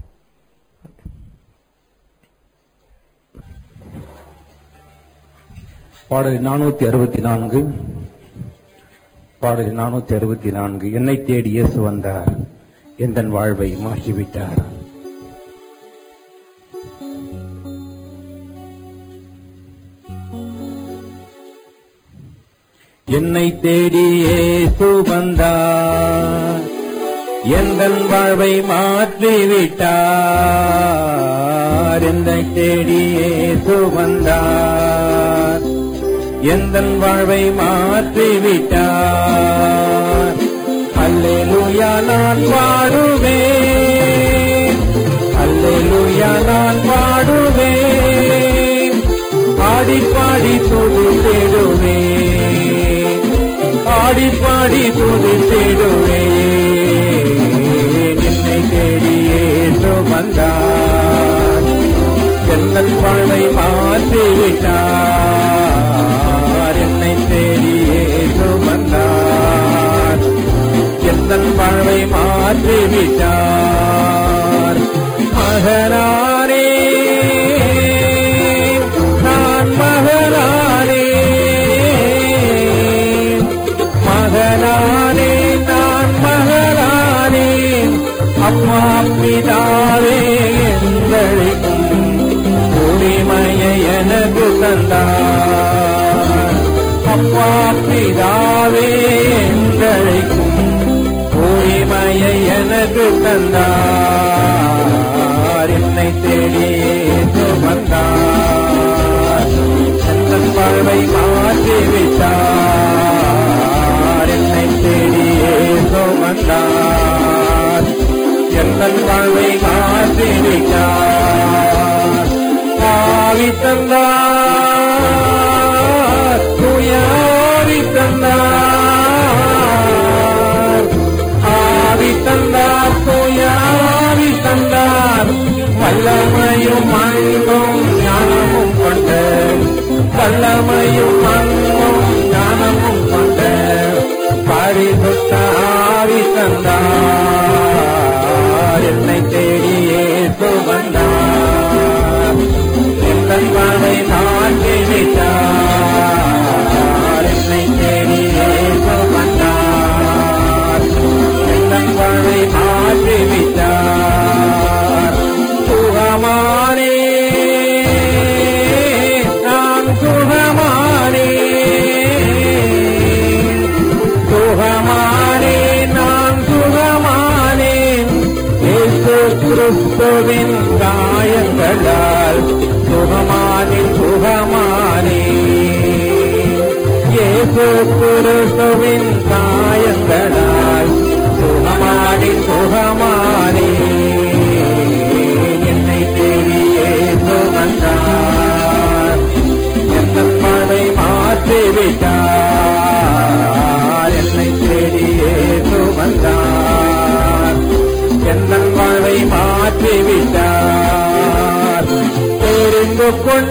பாடல் நானூத்தி அறுபத்தி நான்கு பாடல் நானூத்தி அறுபத்தி நான்கு என்னை தேடி இயேசு வந்தார் எந்தன் வாழ்வை மாற்றிவிட்டார் என்னை தேடி இயேசு வந்தார் எந்தன் வாழ்வை மாற்றிவிட்டார் என்னை தேடி இயேசு வந்தார் எந்தன் வாழ்வை மாற்றிவிட்டார் அல்லேலூயா நான் பாடுவேன் அல்லேலூயா நான் பாடுவேன் ஆடி பாடி துதி தேடுவேன் ஆடி பாடி துதி தேடுவேன் என்னை தேடியே வந்தார் எந்தன் வாழ்வை மாற்றிவிட்டார் என்னை தேடியே வந்தார் எந்தன் வாழ்வை மாற்றிவிட்டார் மகனாரே நான் மகனாரே மகனானே நான் மகனானே அம்மா பிதாவே எந்தழைக்கும் உரிமையை எனக்கு தந்தார் அப்பா பிதாவே எந்தழைக்கும் உரிமையை எனக்கு தந்தார் என்னை தேடியே வந்தார் எந்தன் வாழ்வை மாற்றிவிட்டார் என்னை தேடியே வந்தார் எந்தன் வாழ்வை மாற்றிவிட்டார் ஆவி தந்தார் துயாவி தந்தார் ஆவி தந்தார் துயாவி தந்தார் வல்லமையும் அன்பும் ஞானமும் கொண்ட வல்லமையும் அன்பும் ஞானமும் கொண்ட பரிசுத்த ஆவி தந்தார் என்னை தேடியே சுவந்தார் எந்தன் வாழ்வை மாற்றி விட்டார் என்னை தேடியே சுவந்தார் எந்தன் வாழ்வை மாற்றி விட்டார் சுகமானே நான் சுகமானே சுகமானே நான் சுகமானேன் இயேசு கிறிஸ்துவின் காயங்களால் சுகமானே சுகமானே இயேசு கிறிஸ்துவின் காயங்களால் சுகமானே சுகமானே என்னை தேடியே சுகந்தார் எந்த மழை மாற்றிவிட்டார் என்னை தேடியே சுமந்தார் எந்த வாழ்வை மாற்றிவிட்டார் தெரிந்து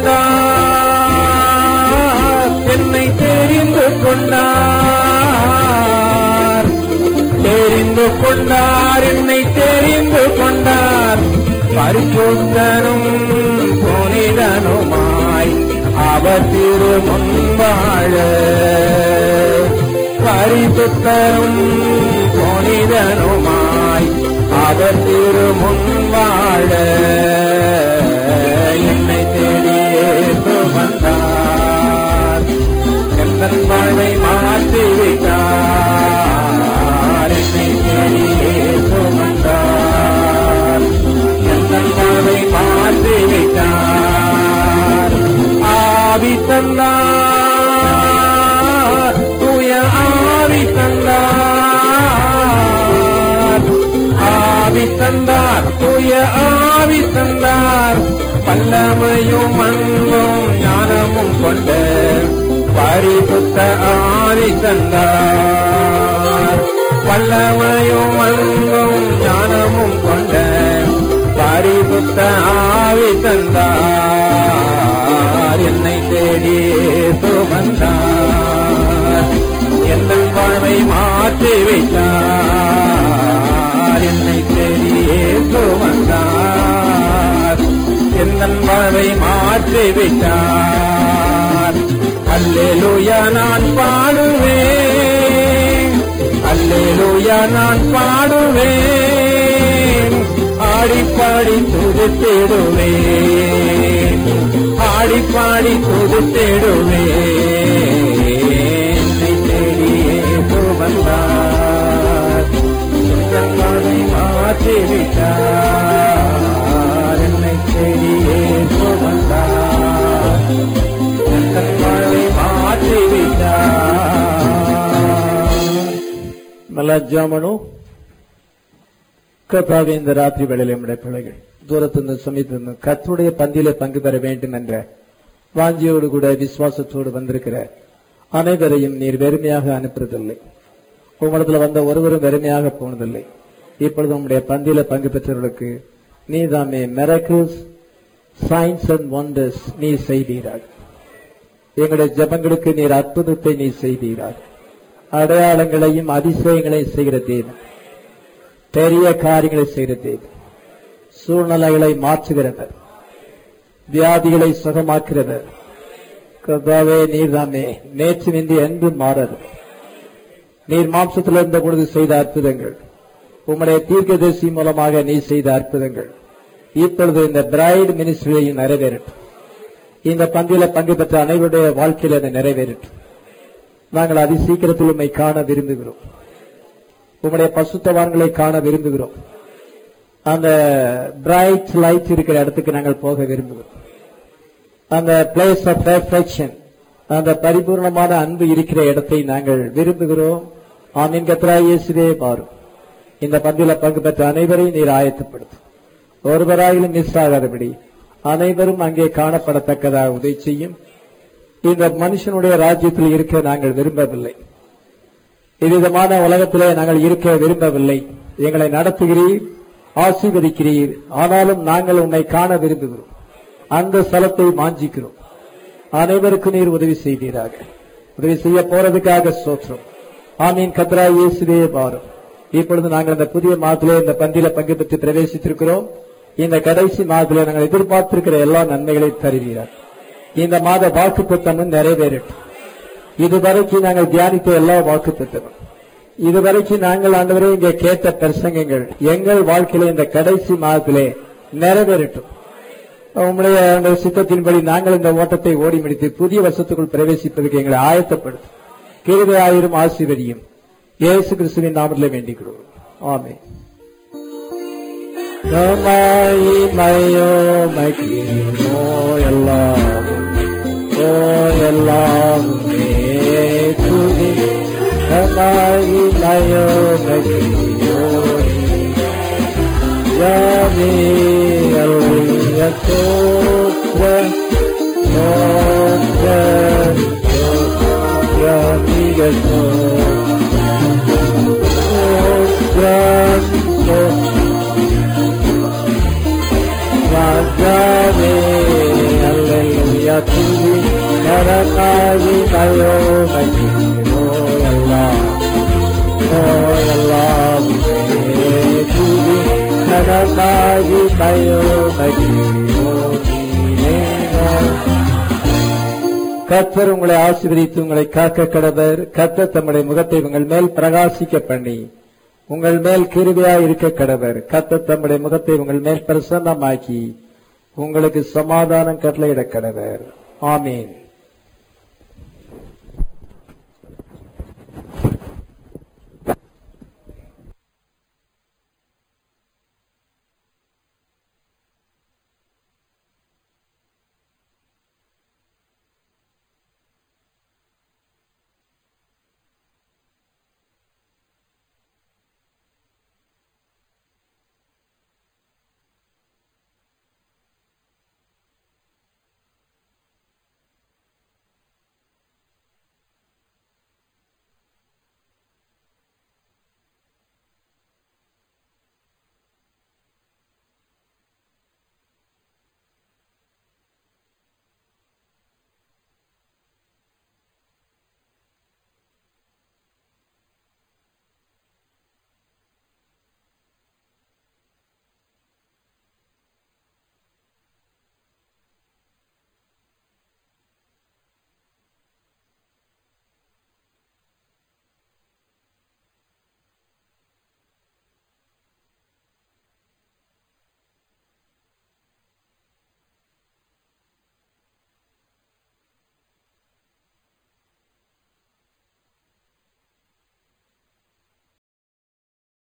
கொண்டார் என்னை தெரிந்து கொண்டார் தெரிந்து தெரிந்து கொண்டார் என்னை தெரிந்து கொண்டார் பரிசுத்தனும் புனிதனுமாய் அவர் திரு முன்பாழ பரிசுத்தனும் புனிதனுமாய் அவர் திரு முன்பாழ என்னை தேடியே வந்தார் எந்தன் வாழ்வை மாற்றி விட்டார் என்னை தேடியே சுமந்தார் எந்தன் வாழ்வை மாற்றி விட்டார் ஆவி தந்தார் தூய ஆவி தந்தார் ஆவி தந்தார் தூய ஆவி தந்தார் வல்லமையும் அன்பும் ஞானமும் கொண்ட பரிசுத்த ஆவி தந்தார் வல்லமையும் அன்பும் ஞானமும் கொண்ட பரிசுத்த ஆவி தந்தார் என்னை தேடி சுமந்தார் எந்த வாழ்வை மாற்றி வைத்தார் என்னை தேடியே சுமந்தார் எந்த வாழ்வை மாற்றி வைத்தார் அல்லேலூயா நான் பாடுவேன் அல்லேலூயா நான் பாடுவேன் ஆடிப்பாடி துதித்திடுவேன் ஆடிப்பாடி துதித்திடுவேன் என்னை தேடியே சுமந்தார் எங்களை மாற்றிவிட்டார் என்னை தேடியே சுமந்தார் எங்களை மாற்றிவிட்டார் நல்லா ஜாமனும் கர்த்தாவே இந்த ராத்திரி வேளையில நம்முடைய பிள்ளைகள் தூரத்திலிருந்து சமீபத்திலிருந்து கர்த்தருடைய பந்தியில பங்கு பெற வேண்டும் என்ற வாஞ்சியோடு கூட விசுவாசத்தோடு வந்திருக்கிற அனைவரையும் நீர் வெறுமையாக அனுப்புறதில்லை உங்களிடத்துல வந்த ஒருவரும் வெறுமையாக போனதில்லை இப்பொழுது உங்களுடைய பந்தியில பங்கு பெற்றவர்களுக்கு நீ தாமே மெரக்கிள்ஸ் சயின்ஸ் அண்ட் ஒண்டர்ஸ் நீ செய்தீராக எங்களுடைய ஜெபங்களுக்கு நீர் அற்புதத்தை நீ செய்தீராக அடையாளங்களையும் அதிசயங்களையும் செய்கிற தேவன் பெரிய காரியங்களை செய்கிற தேவன் சூழ்நிலைகளை மாற்றுகிறவர் வியாதிகளை சுகமாக்குகிறவர் கர்த்தாவே நீர்தாமே நேற்று நின்று என்று மாறது நீர் மாம்சத்தில் இருந்த பொழுது செய்த அற்புதங்கள் உம்முடைய தீர்க்கதரிசி மூலமாக நீ செய்த அற்புதங்கள் இப்பொழுது இந்த பிரைட் மினிஸ்ட்ரியையும் நிறைவேறட்டும் இந்த பந்தியில பங்கு பெற்ற அனைவருடைய வாழ்க்கையில் அதை நிறைவேறட்டும் நாங்கள் அதி சீக்கிரத்தில் உம்மை காண விரும்புகிறோம் உம்முடைய பசுத்தவான்களை காண விரும்புகிறோம் அந்த பிரைட் லைட் இருக்கிற இடத்துக்கு நாங்கள் போக விரும்புகிறோம் அந்த பிளேஸ் ஆஃப் பெர்ஃபெக்ஷன் அந்த பரிபூர்ணமான அன்பு இருக்கிற இடத்தை நாங்கள் விரும்புகிறோம் ஆமீன் கத்ரா இயேசுவே பாரும் இந்த பந்தியில பங்கு பெற்ற அனைவரையும் நீர் ஆயத்தப்படுத்தும் ஒருவராயிலும் மிஸ் ஆகாதபடி அனைவரும் அங்கே காணப்படத்தக்கதாக உதவி செய்யும் இந்த மனுஷனுடைய ராஜ்யத்தில் இருக்க நாங்கள் விரும்பவில்லை இவ்விதமான உலகத்திலே நாங்கள் இருக்க விரும்பவில்லை எங்களை நடத்துகிறீர் ஆசீர்வதிக்கிறீர் ஆனாலும் நாங்கள் உன்னை காண விரும்புகிறோம் அந்த ஸ்தலத்தை வாஞ்சிக்கிறோம் அனைவருக்கும் நீர் உதவி செய்வீராக உதவி செய்ய போறதுக்காக சோற்றம் ஆமீன் கத்ரா இயேசுவே பாரும் இப்பொழுது நாங்கள் இந்த புதிய மாதத்திலே இந்த பந்தியில பங்கு பெற்று பிரவேசித்திருக்கிறோம் இந்த கடைசி மாதத்திலே நாங்கள் எதிர்பார்த்திருக்கிற எல்லா நன்மைகளையும் தருவீரார் இந்த மாத வாக்கு புத்தமும் நிறைவேறட்டும் இதுவரைக்கும் நாங்கள் தியானித்த எல்லா வாக்கு புத்தகம் இதுவரைக்கும் நாங்கள் ஆண்டவரே இங்கே கேட்ட பிரசங்கங்கள் எங்கள் வாழ்க்கையில இந்த கடைசி மாதத்திலே நிறைவேறட்டும் உங்களுடைய அந்த சித்தத்தின்படி நாங்கள் இந்த ஓட்டத்தை ஓடி முடித்து புதிய வருஷத்துக்குள் பிரவேசிப்பதற்கு எங்களை ஆயத்தப்படுத்தும் கிருபை ஆயிரம் ஆசீர்வதியும் இயேசு கிறிஸ்துவின் நாமத்திலே வேண்டிக் கொள்வோம் ஆமே மயோ மகிமோ எல்லாம் ஓ எல்லாம் துதி கமாயி மயோ மகிமோ யாவே அல்ல தோற்ற தோற்ற யாமிகள் ராஜாவே அல்லையா துதி நரகாதி கயோ மகிமோ எல்லாம் ஓ எல்லாம் கர்த்தர் உங்களை ஆசீர்வதித்து உங்களை காக்க கடவர் கர்த்தர் தம்முடைய முகத்தை உங்கள் மேல் பிரகாசிக்க பண்ணி உங்கள் மேல் கிருபையா இருக்க கடவர் கர்த்தர் தம்முடைய முகத்தை உங்கள் மேல் பிரசன்னமாக்கி உங்களுக்கு சமாதானம் கட்டளையிட கடவர் ஆமீன்